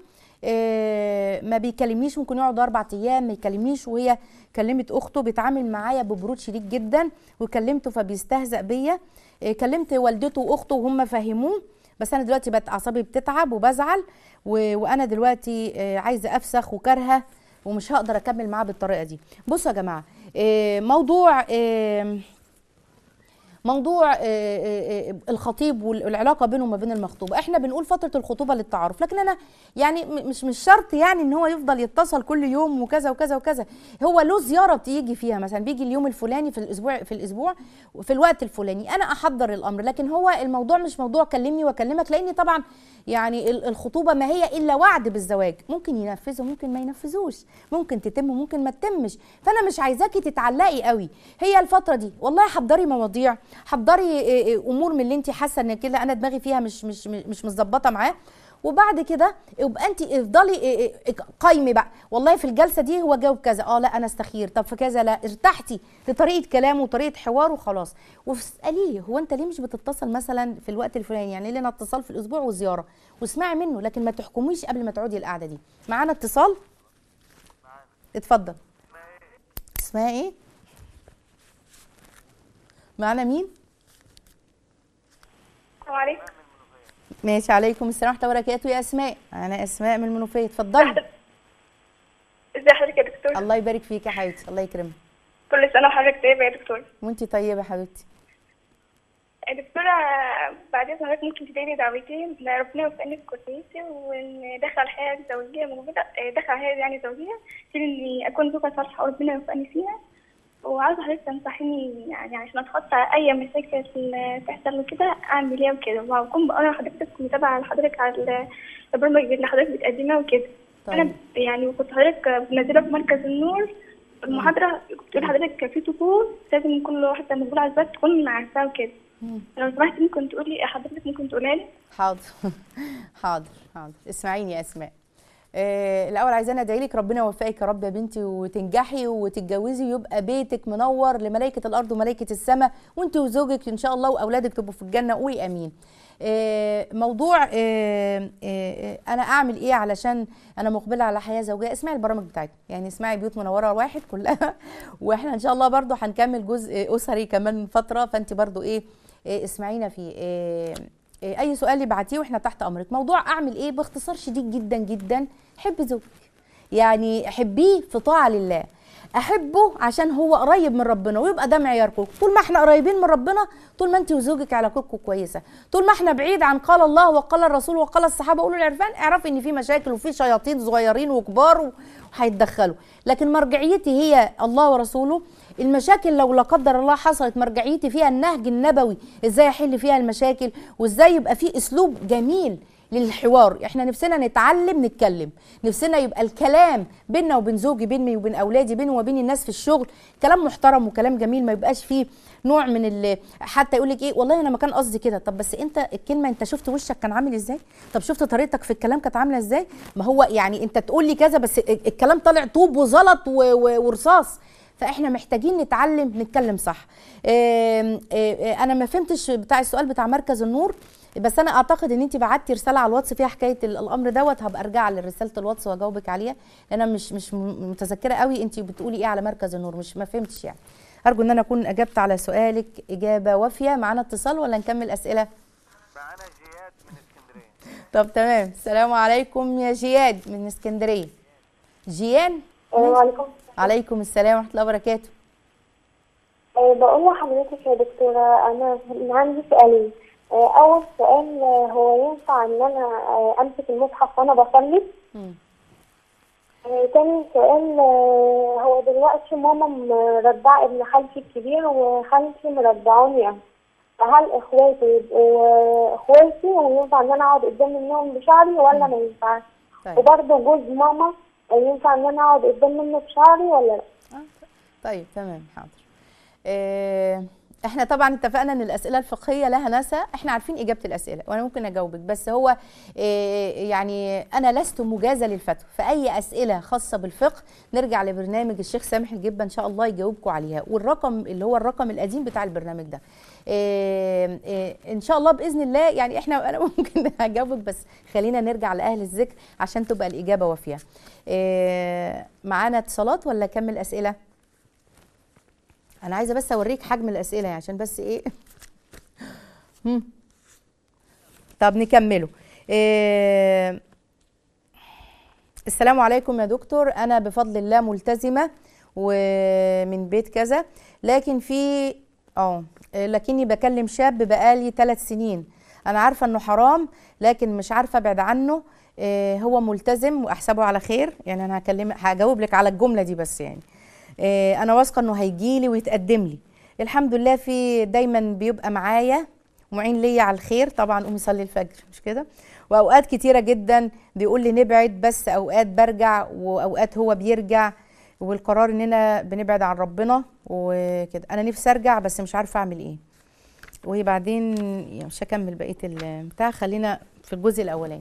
إيه ما بيكلمنيش ممكن يقعد اربع ايام ما يكلمنيش وهي كلمت اخته بيتعامل معايا ببرود شديد جدا وكلمته فبيستهزأ بيا إيه كلمت والدته واخته وهم فهموه بس انا دلوقتي بقت اعصابي بتتعب وبزعل و... وانا دلوقتي آه، عايزه افسخ وكارهه ومش هقدر اكمل معاه بالطريقه دي بصوا يا جماعه آه، موضوع آه، موضوع آه، آه، آه، الخطيب والعلاقه بينه وما بين المخطوبه احنا بنقول فتره الخطوبه للتعارف لكن انا يعني م- مش مش شرط يعني ان هو يفضل يتصل كل يوم وكذا وكذا وكذا هو له زياره بتيجي فيها مثلا بيجي اليوم الفلاني في الاسبوع في الاسبوع في الوقت الفلاني انا احضر الامر لكن هو الموضوع مش موضوع كلمني واكلمك لاني طبعا يعني ال- الخطوبه ما هي الا وعد بالزواج ممكن ينفذه ممكن ما ينفذوش ممكن تتم ممكن ما تتمش فانا مش عايزاكي تتعلقي قوي هي الفتره دي والله حضري مواضيع حضري إيه إيه امور من اللي انت حاسه ان كده انا دماغي فيها مش مش مش متظبطه معاه وبعد كده يبقى انت افضلي إيه إيه قايمي بقى والله في الجلسه دي هو جاوب كذا اه لا انا استخير طب في كذا لا ارتحتي لطريقه كلامه وطريقه حواره وخلاص واساليه هو انت ليه مش بتتصل مثلا في الوقت الفلاني يعني لنا اتصال في الاسبوع وزياره واسمعي منه لكن ما تحكميش قبل ما تقعدي القعده دي معانا اتصال اتفضل اسمها ايه معانا مين السلام عليكم ماشي عليكم السلام ورحمه الله وبركاته يا اسماء انا اسماء من المنوفيه اتفضلي ازي حضرتك يا دكتور الله يبارك فيك يا حبيبتي الله يكرمك كل سنه وحضرتك طيبه يا دكتور وانتي طيبه يا حبيبتي يا دكتورة بعد إذن حضرتك ممكن تدعي دعوتين إن ربنا يوفقني في كليتي وإن داخل الحياة الزوجية موجودة داخل الحياة يعني زوجية في إني أكون زوجة صالحة وربنا يوفقني فيها وعاوزة حضرتك تنصحيني يعني عشان أتخطى أي مشاكل تحصل وكده أعمل إيه وكده وأكون بقرا حضرتك متابعة لحضرتك على البرامج اللي حضرتك بتقدمها وكده طيب. أنا يعني كنت حضرتك منزلة في مركز النور المحاضرة كنت بتقول حضرتك في طقوس لازم كل واحدة مسؤولة عن البيت تكون عارفاها وكده مم. لو سمحت ممكن تقولي حضرتك ممكن تقولها لي حاضر حاضر حاضر اسمعيني يا اسماء آه الاول عايزانا ادعي لك ربنا يوفقك يا رب يا بنتي وتنجحي وتتجوزي ويبقى بيتك منور لملائكه الارض وملائكه السماء وانت وزوجك ان شاء الله واولادك تبقوا في الجنه قولي امين آه موضوع آه آه آه، انا اعمل ايه علشان انا مقبله على حياه زوجيه اسمعي البرامج بتاعتنا يعني اسمعي بيوت منوره واحد كلها واحنا ان شاء الله برضو هنكمل جزء اسري كمان فتره فانت برضو ايه إيه اسمعينا فيه إيه إيه اي سؤال ابعتيه واحنا تحت امرك موضوع اعمل ايه باختصار شديد جدا جدا حبي زوجك يعني حبيه في طاعه لله احبه عشان هو قريب من ربنا ويبقى ده معياركم طول ما احنا قريبين من ربنا طول ما انت وزوجك علاقتكم كويسه طول ما احنا بعيد عن قال الله وقال الرسول وقال الصحابه اولو العرفان اعرفي ان في مشاكل وفي شياطين صغيرين وكبار وهيتدخلوا لكن مرجعيتي هي الله ورسوله المشاكل لو لا قدر الله حصلت مرجعيتي فيها النهج النبوي ازاي احل فيها المشاكل وازاي يبقى في اسلوب جميل للحوار احنا نفسنا نتعلم نتكلم نفسنا يبقى الكلام بيننا وبين زوجي بيني وبين اولادي بيني وبين الناس في الشغل كلام محترم وكلام جميل ما يبقاش فيه نوع من ال حتى يقول لك ايه والله انا ما كان قصدي كده طب بس انت الكلمه انت شفت وشك كان عامل ازاي طب شفت طريقتك في الكلام كانت عامله ازاي ما هو يعني انت تقول لي كذا بس ال- الكلام طالع طوب وزلط و- و- ورصاص فاحنا محتاجين نتعلم نتكلم صح آم، آه، آه، انا ما فهمتش بتاع السؤال بتاع مركز النور بس انا اعتقد ان انت بعتي رساله على الواتس فيها حكايه ال- الامر دوت هبقى ارجع لرساله الواتس واجاوبك عليها لان انا مش مش م- متذكره قوي انت بتقولي ايه على مركز النور مش ما فهمتش يعني ارجو ان انا اكون اجبت على سؤالك اجابه وافيه معانا اتصال ولا نكمل اسئله معانا جياد من اسكندريه طب تمام السلام عليكم يا جياد من اسكندريه جيان السلام عليكم عليكم السلام ورحمه الله وبركاته آه، بقول لحضرتك يا دكتورة أنا عندي سؤالين آه، أول سؤال آه، هو ينفع إن أنا آه، أمسك المصحف وأنا بصلي؟ مم. آه، تاني سؤال آه، هو دلوقتي ماما مرضعة ابن خالتي الكبير وخالتي مرضعوني أنا فهل إخواتي يبقوا آه، إخواتي وينفع إن أنا أقعد قدام منهم بشعري ولا ما ينفعش؟ طيب وبرضه جوز ماما آه، ينفع إن أنا أقعد قدام منه بشعري ولا لأ؟ طيب تمام حاضر آه، احنا طبعا اتفقنا ان الاسئله الفقهيه لها نسى احنا عارفين اجابه الاسئله وانا ممكن اجاوبك بس هو آه، يعني انا لست مجازه للفتوى فاي اسئله خاصه بالفقه نرجع لبرنامج الشيخ سامح الجبه ان شاء الله يجاوبكم عليها والرقم اللي هو الرقم القديم بتاع البرنامج ده آه، آه، ان شاء الله باذن الله يعني احنا انا ممكن اجاوبك بس خلينا نرجع لاهل الذكر عشان تبقى الاجابه وافيه آه، معانا اتصالات ولا كمل اسئله انا عايزه بس اوريك حجم الاسئله يعني عشان بس ايه هم. طب نكمله إيه السلام عليكم يا دكتور انا بفضل الله ملتزمه ومن بيت كذا لكن في اه لكني بكلم شاب بقالي ثلاث سنين انا عارفه انه حرام لكن مش عارفه ابعد عنه إيه هو ملتزم واحسبه على خير يعني انا هكلم هجاوب لك على الجمله دي بس يعني إيه انا واثقه انه هيجي لي ويتقدم لي الحمد لله في دايما بيبقى معايا معين ليا على الخير طبعا قوم يصلي الفجر مش كده واوقات كتيره جدا بيقول لي نبعد بس اوقات برجع واوقات هو بيرجع والقرار اننا بنبعد عن ربنا وكده انا نفسي ارجع بس مش عارفه اعمل ايه وهي بعدين يعني مش هكمل بقيه البتاع خلينا في الجزء الاولاني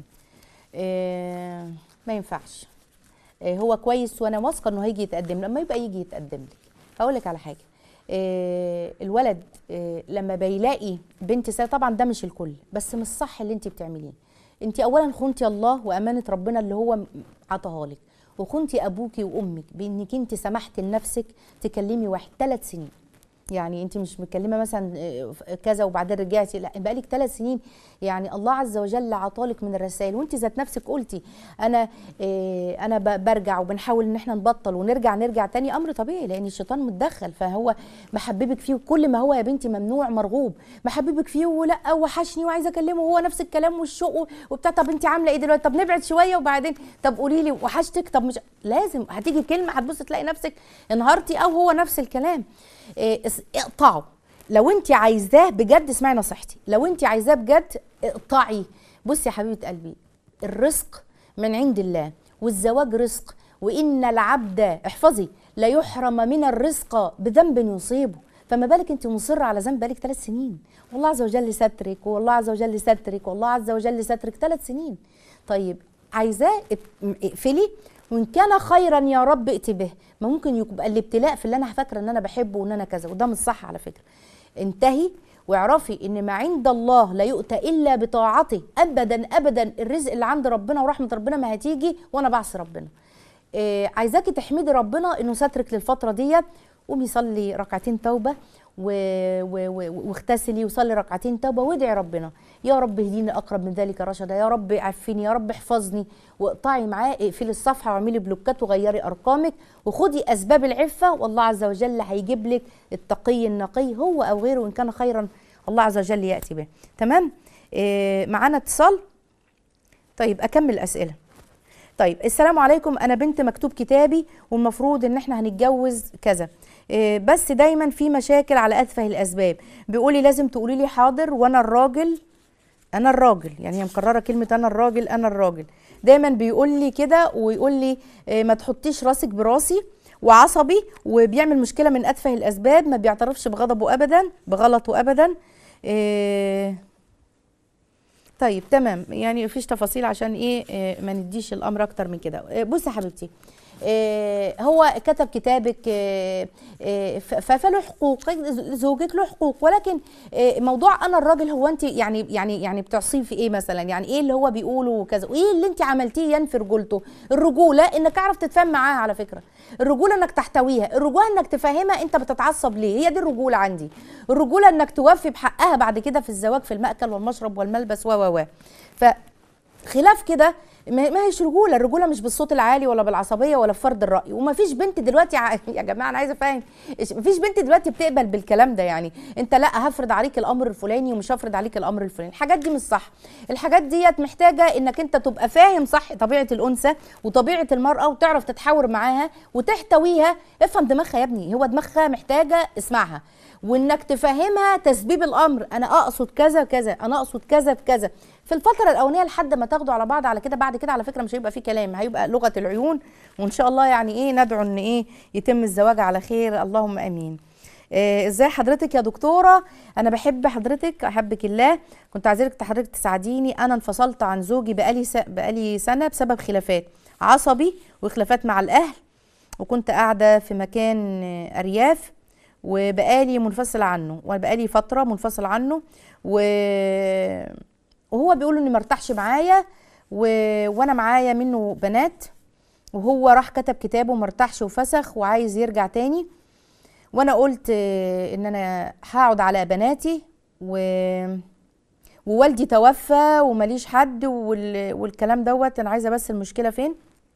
إيه ما ينفعش إيه هو كويس وانا واثقه انه هيجي يتقدم لما يبقى يجي يتقدم لك هقول لك على حاجه إيه الولد إيه لما بيلاقي بنت سنة طبعا ده مش الكل بس مش صح اللي انت بتعمليه انت اولا خنتي الله وامانه ربنا اللي هو عطاها لك وخنتي ابوكي وامك بانك انت سمحتي لنفسك تكلمي واحد ثلاث سنين يعني انت مش متكلمه مثلا كذا وبعدين رجعتي لا بقالك ثلاث سنين يعني الله عز وجل عطالك من الرسائل وانت ذات نفسك قلتي انا إيه انا برجع وبنحاول ان احنا نبطل ونرجع نرجع تاني امر طبيعي لان الشيطان متدخل فهو محببك فيه كل ما هو يا بنتي ممنوع مرغوب محببك فيه ولا وحشني وعايزه اكلمه وهو نفس الكلام والشوق وبتاع طب انت عامله ايه دلوقتي طب نبعد شويه وبعدين طب قولي لي وحشتك طب مش لازم هتيجي كلمه هتبص تلاقي نفسك انهارتي او هو نفس الكلام إيه اقطعوا لو انت عايزاه بجد اسمعي نصيحتي لو انت عايزاه بجد اقطعي بصي يا حبيبه قلبي الرزق من عند الله والزواج رزق وان العبد احفظي لا يحرم من الرزق بذنب يصيبه فما بالك انت مصره على ذنب بقالك ثلاث سنين والله عز وجل سترك والله عز وجل سترك والله عز وجل سترك ثلاث سنين طيب عايزاه اقفلي وان كان خيرا يا رب ائت به ما ممكن يبقى الابتلاء في اللي انا فاكره ان انا بحبه وان انا كذا وده مش صح على فكره انتهي واعرفي ان ما عند الله لا يؤتى الا بطاعته ابدا ابدا الرزق اللي عند ربنا ورحمه ربنا ما هتيجي وانا بعصي ربنا إيه عايزاكي تحمدي ربنا انه سترك للفتره ديت قومي صلي ركعتين توبه واغتسلي وصلي ركعتين توبه وادعي ربنا يا رب اهديني اقرب من ذلك رشدا يا رب عفني يا رب احفظني واقطعي معاه اقفلي الصفحه واعملي بلوكات وغيري ارقامك وخدي اسباب العفه والله عز وجل هيجيب لك التقي النقي هو او غيره ان كان خيرا الله عز وجل ياتي به تمام إيه معانا اتصال طيب اكمل الاسئله طيب السلام عليكم انا بنت مكتوب كتابي والمفروض ان احنا هنتجوز كذا إيه بس دايما في مشاكل على اتفه الاسباب بيقولي لازم تقولي لي حاضر وانا الراجل انا الراجل يعني هي مكرره كلمه انا الراجل انا الراجل دايما بيقول لي كده ويقول لي آه، ما تحطيش راسك براسي وعصبي وبيعمل مشكله من اتفه الاسباب ما بيعترفش بغضبه ابدا بغلطه ابدا آه، طيب تمام يعني مفيش تفاصيل عشان ايه آه، ما نديش الامر اكتر من كده آه، بصي يا حبيبتي آه، هو كتب كتابك آه، آه، ف- ف- فله حقوق زوجك له حقوق ولكن آه، موضوع انا الراجل هو انت يعني يعني يعني بتعصيه في ايه مثلا يعني ايه اللي هو بيقوله وكذا وايه اللي انت عملتيه ينفي رجولته الرجوله انك اعرف تتفاهم معاها على فكره الرجوله انك تحتويها الرجوله انك تفهمها انت بتتعصب ليه هي دي الرجوله عندي الرجوله انك توفي بحقها بعد كده في الزواج في المأكل والمشرب والملبس و و و ف خلاف كده ما ما هيش رجوله الرجوله مش بالصوت العالي ولا بالعصبيه ولا بفرض الراي وما فيش بنت دلوقتي ع... يا جماعه انا عايزه افهم ما فيش بنت دلوقتي بتقبل بالكلام ده يعني انت لا هفرض عليك الامر الفلاني ومش هفرض عليك الامر الفلاني الحاجات دي مش صح الحاجات ديت محتاجه انك انت تبقى فاهم صح طبيعه الانثى وطبيعه المراه وتعرف تتحاور معاها وتحتويها افهم دماغها يا ابني هو دماغها محتاجه اسمعها وانك تفهمها تسبيب الامر انا اقصد كذا كذا انا اقصد كذا بكذا في الفتره الاولانيه لحد ما تاخدوا على بعض على كده بعد كده على فكره مش هيبقى في كلام هيبقى لغه العيون وان شاء الله يعني ايه ندعو ان ايه يتم الزواج على خير اللهم امين آه، ازاي حضرتك يا دكتوره انا بحب حضرتك احبك الله كنت عايزاك حضرتك تساعديني انا انفصلت عن زوجي بقالي س... بقالي سنه بسبب خلافات عصبي وخلافات مع الاهل وكنت قاعده في مكان آه، ارياف وبقالي منفصل عنه وبقالي فتره منفصل عنه و... وهو بيقول اني مرتاحش معايا و... وانا معايا منه بنات وهو راح كتب كتابه مرتاحش وفسخ وعايز يرجع تاني وانا قلت آه، ان انا هقعد على بناتي و... ووالدي توفى ومليش حد وال... والكلام دوت انا عايزه بس المشكله فين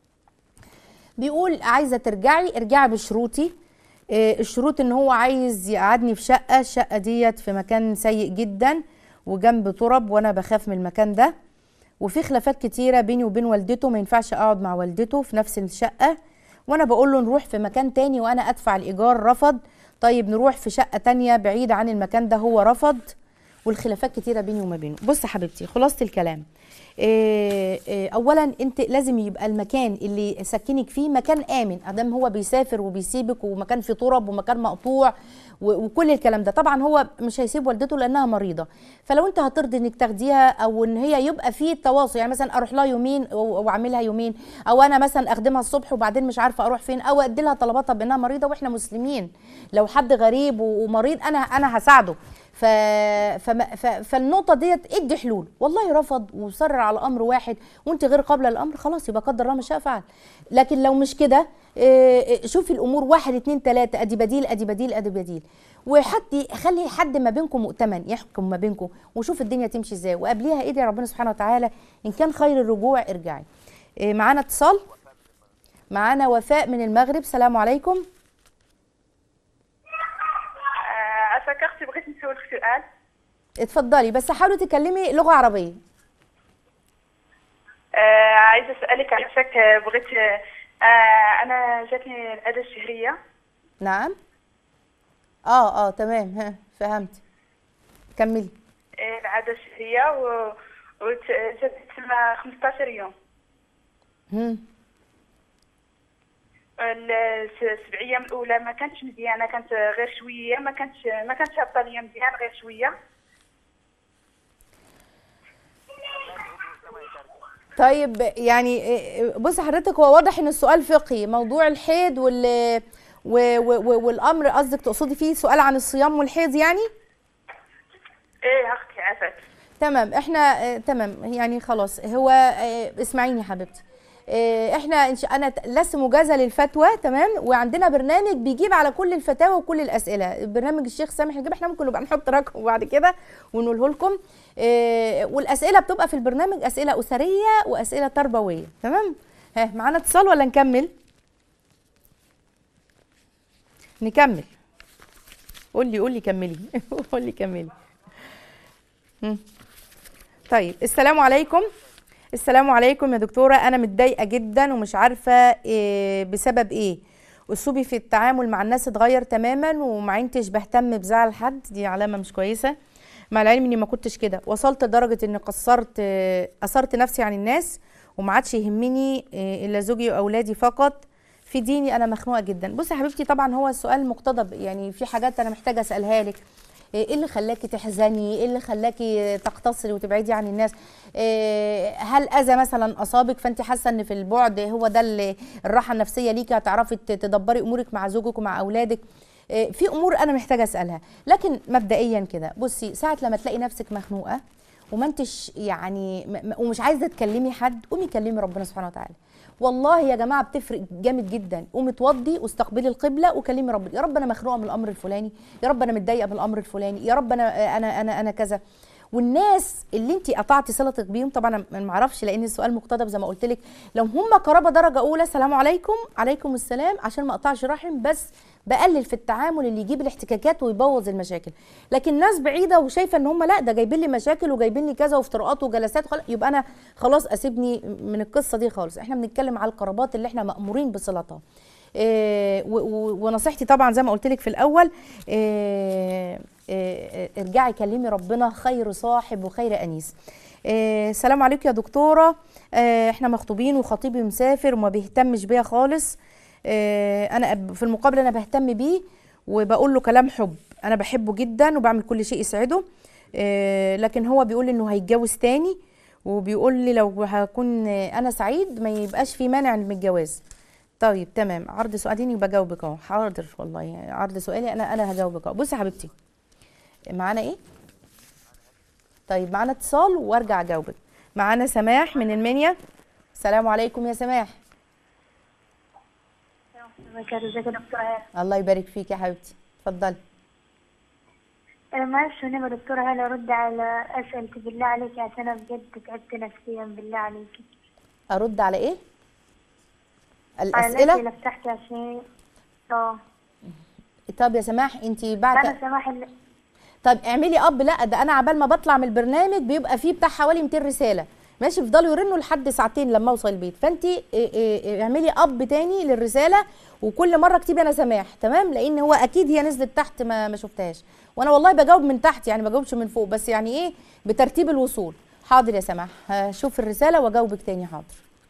بيقول عايزه ترجعي ارجعي بشروطي آه، الشروط ان هو عايز يقعدني في شقه الشقه ديت في مكان سيء جدا وجنب ترب وانا بخاف من المكان ده وفي خلافات كتيره بيني وبين والدته ما ينفعش اقعد مع والدته في نفس الشقه وانا بقول له نروح في مكان تاني وانا ادفع الايجار رفض طيب نروح في شقه تانية بعيد عن المكان ده هو رفض والخلافات كتيره بيني وما بينه بص يا حبيبتي خلاصه الكلام إيه إيه اولا انت لازم يبقى المكان اللي سكنك فيه مكان امن ادام هو بيسافر وبيسيبك ومكان فيه تراب ومكان مقطوع و- وكل الكلام ده طبعا هو مش هيسيب والدته لانها مريضه فلو انت هترضي انك تاخديها او ان هي يبقى فيه تواصل يعني مثلا اروح لها يومين و- واعملها يومين او انا مثلا اخدمها الصبح وبعدين مش عارفه اروح فين او ادي لها طلباتها بانها مريضه واحنا مسلمين لو حد غريب و- ومريض انا انا هساعده ف... فما... ف... فالنقطه ديت ادي حلول والله رفض وصر على امر واحد وانت غير قابله للامر خلاص يبقى قدر الله ما شاء فعل لكن لو مش كده إيه، إيه، شوفي الامور واحد اتنين تلاته ادي بديل ادي بديل ادي بديل وحد خلي حد ما بينكم مؤتمن يحكم ما بينكم وشوف الدنيا تمشي ازاي وقبليها ادعي ربنا سبحانه وتعالى ان كان خير الرجوع ارجعي إيه، معانا اتصال معانا وفاء من المغرب سلام عليكم آه، عافاك اختي بغيت نسولك سؤال اتفضلي بس حاولي تكلمي لغه عربيه آه، عايزه اسالك عافاك آه، بغيت آه، انا جاتني العاده الشهريه نعم اه اه تمام ها فهمت كملي آه، العاده الشهريه و وجات تسمى 15 يوم هم. السبع ايام الاولى ما كانتش مزيانه كانت غير شويه ما كانتش ما كانتش هابطه ليا مزيان غير شويه طيب يعني إيه، بصي حضرتك هو واضح ان السؤال فقهي موضوع الحيض وال و- و- و- والامر قصدك تقصدي فيه سؤال عن الصيام والحيض يعني ايه اختي عافاك تمام احنا اه تمام يعني خلاص هو اه اسمعيني يا حبيبتي اه احنا إن شاء- انا ت- لست مجازه للفتوى تمام وعندنا برنامج بيجيب على كل الفتاوى وكل الاسئله برنامج الشيخ سامح الجيب احنا ممكن نبقى نحط رقم بعد كده ونقوله لكم اه والاسئله بتبقى في البرنامج اسئله اسريه واسئله تربويه تمام ها معانا اتصال ولا نكمل نكمل قولي قولي كملي قولي كملي مم. طيب السلام عليكم السلام عليكم يا دكتورة أنا متضايقة جدا ومش عارفة إيه بسبب إيه أسلوبي في التعامل مع الناس اتغير تماما وما عدتش بهتم بزعل حد دي علامة مش كويسة مع العلم اني ما كنتش كده وصلت لدرجه اني قصرت آه، اثرت نفسي عن الناس وما عادش يهمني آه، الا زوجي واولادي فقط في ديني انا مخنوقه جدا بصي يا حبيبتي طبعا هو السؤال مقتضب يعني في حاجات انا محتاجه اسالها لك ايه اللي خلاكي تحزني ايه اللي خلاكي تقتصري وتبعدي عن الناس إيه هل اذى مثلا اصابك فانت حاسه ان في البعد هو ده اللي الراحه النفسيه ليكي هتعرفي ت- تدبري امورك مع زوجك ومع اولادك إيه في امور انا محتاجه اسالها لكن مبدئيا كده بصي ساعه لما تلاقي نفسك مخنوقه وما انتش يعني م- م- ومش عايزه تكلمي حد قومي كلمي ربنا سبحانه وتعالى والله يا جماعه بتفرق جامد جدا قومي اتوضي واستقبلي القبله وكلمي ربنا يا رب انا مخنوقه من الامر الفلاني يا رب انا متضايقه من الامر الفلاني يا رب انا انا انا انا كذا والناس اللي انت قطعتي صلتك بيهم طبعا انا ما اعرفش لان السؤال مقتضب زي ما قلت لك لو هم قرابه درجه اولى سلام عليكم عليكم السلام عشان ما اقطعش رحم بس بقلل في التعامل اللي يجيب الاحتكاكات ويبوظ المشاكل لكن ناس بعيده وشايفه ان هم لا ده جايبين لي مشاكل وجايبين لي كذا وافتراءات وجلسات وخلاص يبقى انا خلاص اسيبني من القصه دي خالص احنا بنتكلم على القرابات اللي احنا مامورين بصلتها إيه و- و- ونصيحتي طبعا زي ما قلت لك في الاول إيه إيه ارجعي كلمي ربنا خير صاحب وخير انيس إيه سلام عليكم يا دكتوره إيه احنا مخطوبين وخطيبي مسافر وما بيهتمش بيا خالص إيه انا أب- في المقابل انا بهتم بيه وبقول له كلام حب انا بحبه جدا وبعمل كل شيء يسعده إيه لكن هو بيقول لي انه هيتجوز تاني وبيقول لي لو هكون انا سعيد ما يبقاش في مانع من الجواز طيب تمام عرض سؤالين يبقى جاوبك اهو حاضر والله عرض سؤالي انا انا هجاوبك اهو بصي يا حبيبتي معانا ايه طيب معانا اتصال وارجع اجاوبك معانا سماح من المنيا السلام عليكم يا سماح ازيك يا دكتورة هالة الله يبارك فيك يا حبيبتي اتفضلي أنا معلش أنا يا دكتورة هالة أرد على أسئلتي بالله عليك عشان أنا بجد تعبت نفسيا بالله عليك ارد على ايه على الاسئله الأسئلة بتاعتي عشان اه طب يا سماح انت بعد أنا سماح اللي طب اعملي اب لا ده انا عبال ما بطلع من البرنامج بيبقى فيه بتاع حوالي 200 رساله ماشي بيفضلوا يرنوا لحد ساعتين لما اوصل البيت فانت اعملي اب تاني للرساله وكل مره اكتبي انا سماح تمام لان هو اكيد هي نزلت تحت ما ما شفتهاش وانا والله بجاوب من تحت يعني ما بجاوبش من فوق بس يعني ايه بترتيب الوصول حاضر يا سماح هشوف الرساله واجاوبك تاني حاضر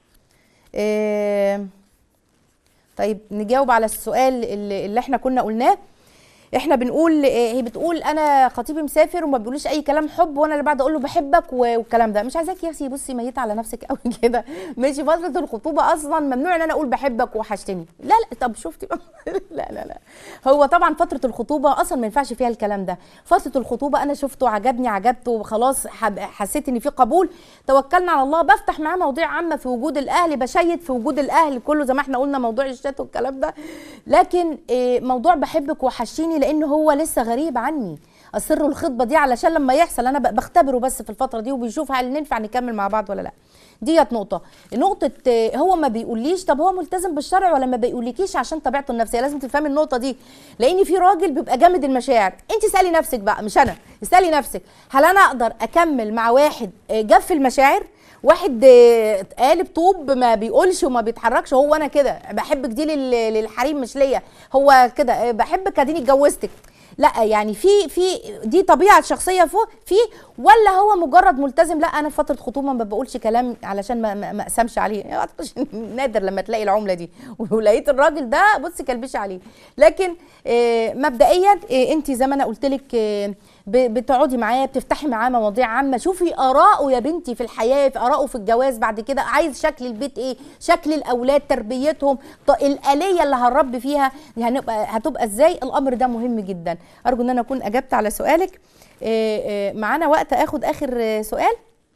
إيه طيب نجاوب على السؤال اللي, اللي احنا كنا قلناه احنا بنقول آه، هي بتقول انا خطيبي مسافر وما بيقوليش اي كلام حب وانا اللي بعد اقول له بحبك و- والكلام ده مش عايزاك يا اختي بصي ميته على نفسك قوي كده ماشي فتره الخطوبه اصلا ممنوع ان انا اقول بحبك وحشتني لا لا طب شفتي لا لا لا هو طبعا فتره الخطوبه اصلا ما ينفعش فيها الكلام ده فتره الخطوبه انا شفته عجبني عجبته وخلاص حب- حسيت ان في قبول توكلنا على الله بفتح معاه مواضيع عامه في وجود الاهل بشيد في وجود الاهل كله زي ما احنا قلنا موضوع الشات والكلام ده لكن إيه، موضوع بحبك وحشيني لان هو لسه غريب عني اصر الخطبه دي علشان لما يحصل انا ب- بختبره بس في الفتره دي وبيشوف هل ننفع نكمل مع بعض ولا لا ديت نقطه نقطه آه، هو ما بيقوليش طب هو ملتزم بالشرع ولا ما بيقولكيش عشان طبيعته النفسيه لازم تفهمي النقطه دي لان في راجل بيبقى جامد المشاعر انت اسالي نفسك بقى مش انا اسالي نفسك هل انا اقدر اكمل مع واحد آه، جف المشاعر واحد آه، قالب طوب ما بيقولش وما بيتحركش هو انا كده بحبك دي لل- للحريم مش ليا هو كده آه، بحبك اديني اتجوزتك لا يعني في في دي طبيعه شخصيه فوق فيه ولا هو مجرد ملتزم لا انا في فتره خطوبه ما بقولش كلام علشان ما ما ما اقسمش عليه يعني أعتقدش إن نادر لما تلاقي العمله دي ولقيت الراجل ده بصي كلبشي عليه لكن آه، مبدئيا آه، انت زي ما انا قلت لك آه، ب- بتقعدي معاه بتفتحي معاه مواضيع عامه شوفي اراءه يا بنتي في الحياه في اراءه في الجواز بعد كده عايز شكل البيت ايه شكل الاولاد تربيتهم ط- الاليه اللي هنربي فيها هنبقى هتبقى ازاي الامر ده مهم جدا ارجو ان انا اكون اجبت على سؤالك آه، آه، معانا وقت اخد اخر آه، سؤال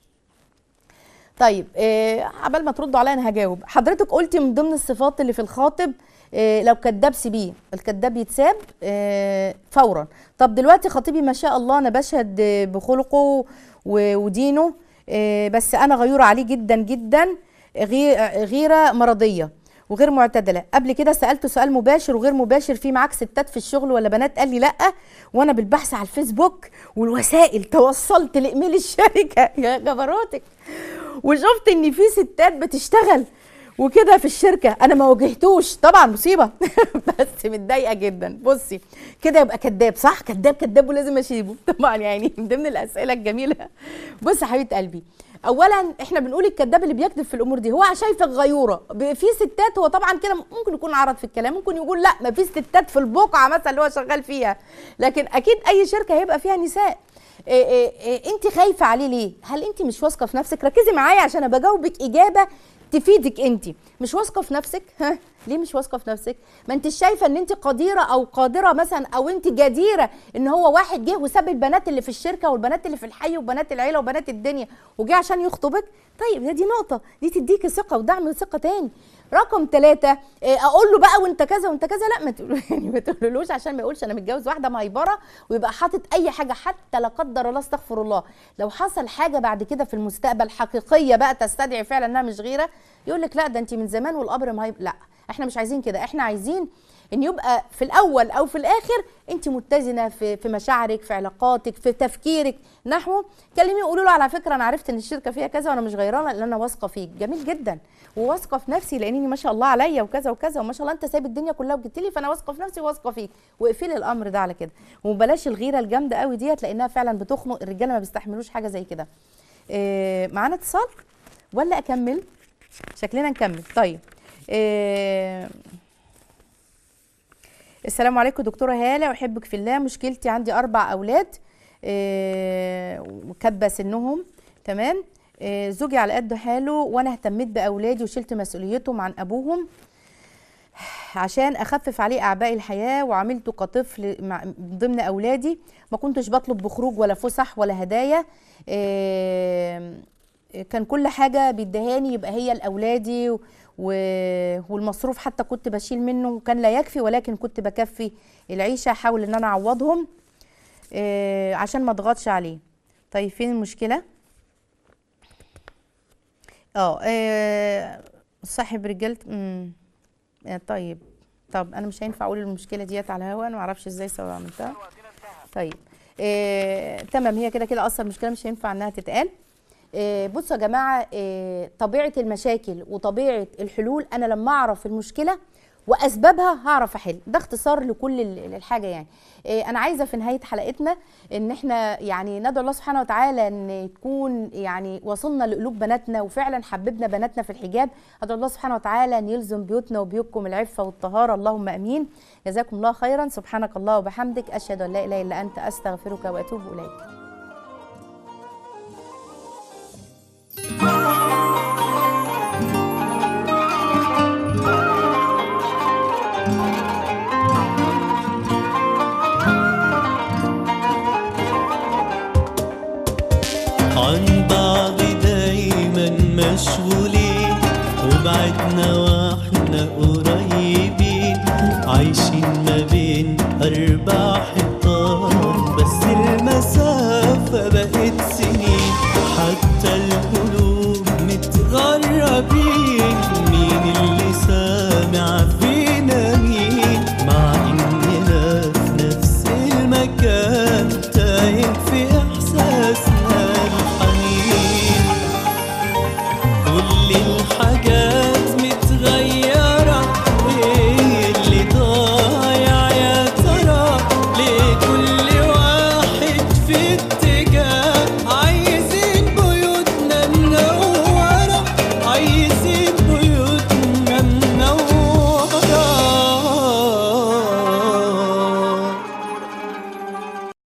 طيب آه، عبال ما تردوا عليا انا هجاوب حضرتك قلتي من ضمن الصفات اللي في الخاطب آه، لو كذاب سيبيه الكذاب يتساب آه، فورا طب دلوقتي خطيبي ما شاء الله انا بشهد آه، بخلقه و- ودينه آه، بس انا غيوره عليه جدا جدا غي- آه، غيره مرضيه وغير معتدله قبل كده سالته سؤال مباشر وغير مباشر في معاك ستات في الشغل ولا بنات قال لي لا وانا بالبحث على الفيسبوك والوسائل توصلت لايميل الشركه يا جبروتك وشفت ان في ستات بتشتغل وكده في الشركه انا ما واجهتوش طبعا مصيبه بس متضايقه جدا بصي كده يبقى كذاب صح كذاب كذاب ولازم اشيبه طبعا يعني من ضمن الاسئله الجميله بص يا حبيبه قلبي اولا احنا بنقول الكذاب اللي بيكذب في الامور دي هو شايفك غيوره ب- في ستات هو طبعا كده ممكن يكون عرض في الكلام ممكن يقول لا ما في ستات في البقعه مثلا اللي هو شغال فيها لكن اكيد اي شركه هيبقى فيها نساء إيه إيه إيه انت خايفه عليه ليه هل انت مش واثقه في نفسك ركزي معايا عشان ابقى بجاوبك اجابه تفيدك انت مش واثقه في نفسك ها ليه مش واثقه في نفسك ما انت شايفه ان انت قديره او قادره مثلا او انت جديره ان هو واحد جه وساب البنات اللي في الشركه والبنات اللي في الحي وبنات العيله وبنات الدنيا وجه عشان يخطبك طيب دي نقطه دي تديكي ثقه ودعم وثقه تاني رقم ثلاثة اقول له بقى وانت كذا وانت كذا لا ما تقول يعني ما تقولوش عشان ما يقولش انا متجوز واحده مهيبره ويبقى حاطط اي حاجه حتى لا قدر الله استغفر الله لو حصل حاجه بعد كده في المستقبل حقيقيه بقى تستدعي فعلا انها مش غيره يقول لك لا ده انت من زمان والقبر مهيب لا احنا مش عايزين كده احنا عايزين ان يبقى في الاول او في الاخر انت متزنه في في مشاعرك في علاقاتك في تفكيرك نحوه كلميه قولوا له على فكره انا عرفت ان الشركه فيها كذا وانا مش غيرانه لان انا واثقه فيك جميل جدا وواثقه في نفسي لانني ما شاء الله عليا وكذا وكذا وما شاء الله انت سايب الدنيا كلها وجبت لي فانا واثقه في نفسي وواثقه فيك واقفلي الامر ده على كده وبلاش الغيره الجامده قوي ديت لانها فعلا بتخنق الرجاله ما بيستحملوش حاجه زي كده إيه معانا اتصال ولا اكمل شكلنا نكمل طيب إيه السلام عليكم دكتورة هالة أحبك في الله مشكلتي عندي أربع أولاد إيه وكاتبة سنهم تمام إيه زوجي على قد حاله وأنا اهتميت بأولادي وشلت مسؤوليتهم عن أبوهم عشان اخفف عليه اعباء الحياه وعملته كطفل مع ضمن اولادي ما كنتش بطلب بخروج ولا فسح ولا هدايا إيه كان كل حاجه بيدهاني يبقى هي لاولادي و... والمصروف حتى كنت بشيل منه وكان لا يكفي ولكن كنت بكفي العيشه احاول ان انا اعوضهم إيه عشان ما اضغطش عليه طيب فين المشكله اه إيه صاحب رجاله امم طيب طب انا مش هينفع اقول المشكله ديت على الهوا انا ما اعرفش ازاي سوا عملتها طيب إيه تمام هي كده كده اصلا المشكله مش هينفع انها تتقال إيه بصوا يا جماعه إيه طبيعه المشاكل وطبيعه الحلول انا لما اعرف المشكله واسبابها هعرف احل ده اختصار لكل الحاجه يعني إيه انا عايزه في نهايه حلقتنا ان احنا يعني ندعو الله سبحانه وتعالى ان تكون يعني وصلنا لقلوب بناتنا وفعلا حببنا بناتنا في الحجاب ادعو الله سبحانه وتعالى ان يلزم بيوتنا وبيوتكم العفه والطهاره اللهم امين جزاكم الله خيرا سبحانك الله وبحمدك اشهد ان لا اله الا انت استغفرك واتوب اليك عن بعض دايما مشغولين وبعدنا واحنا قريبين عايشين ما بين أربع حدود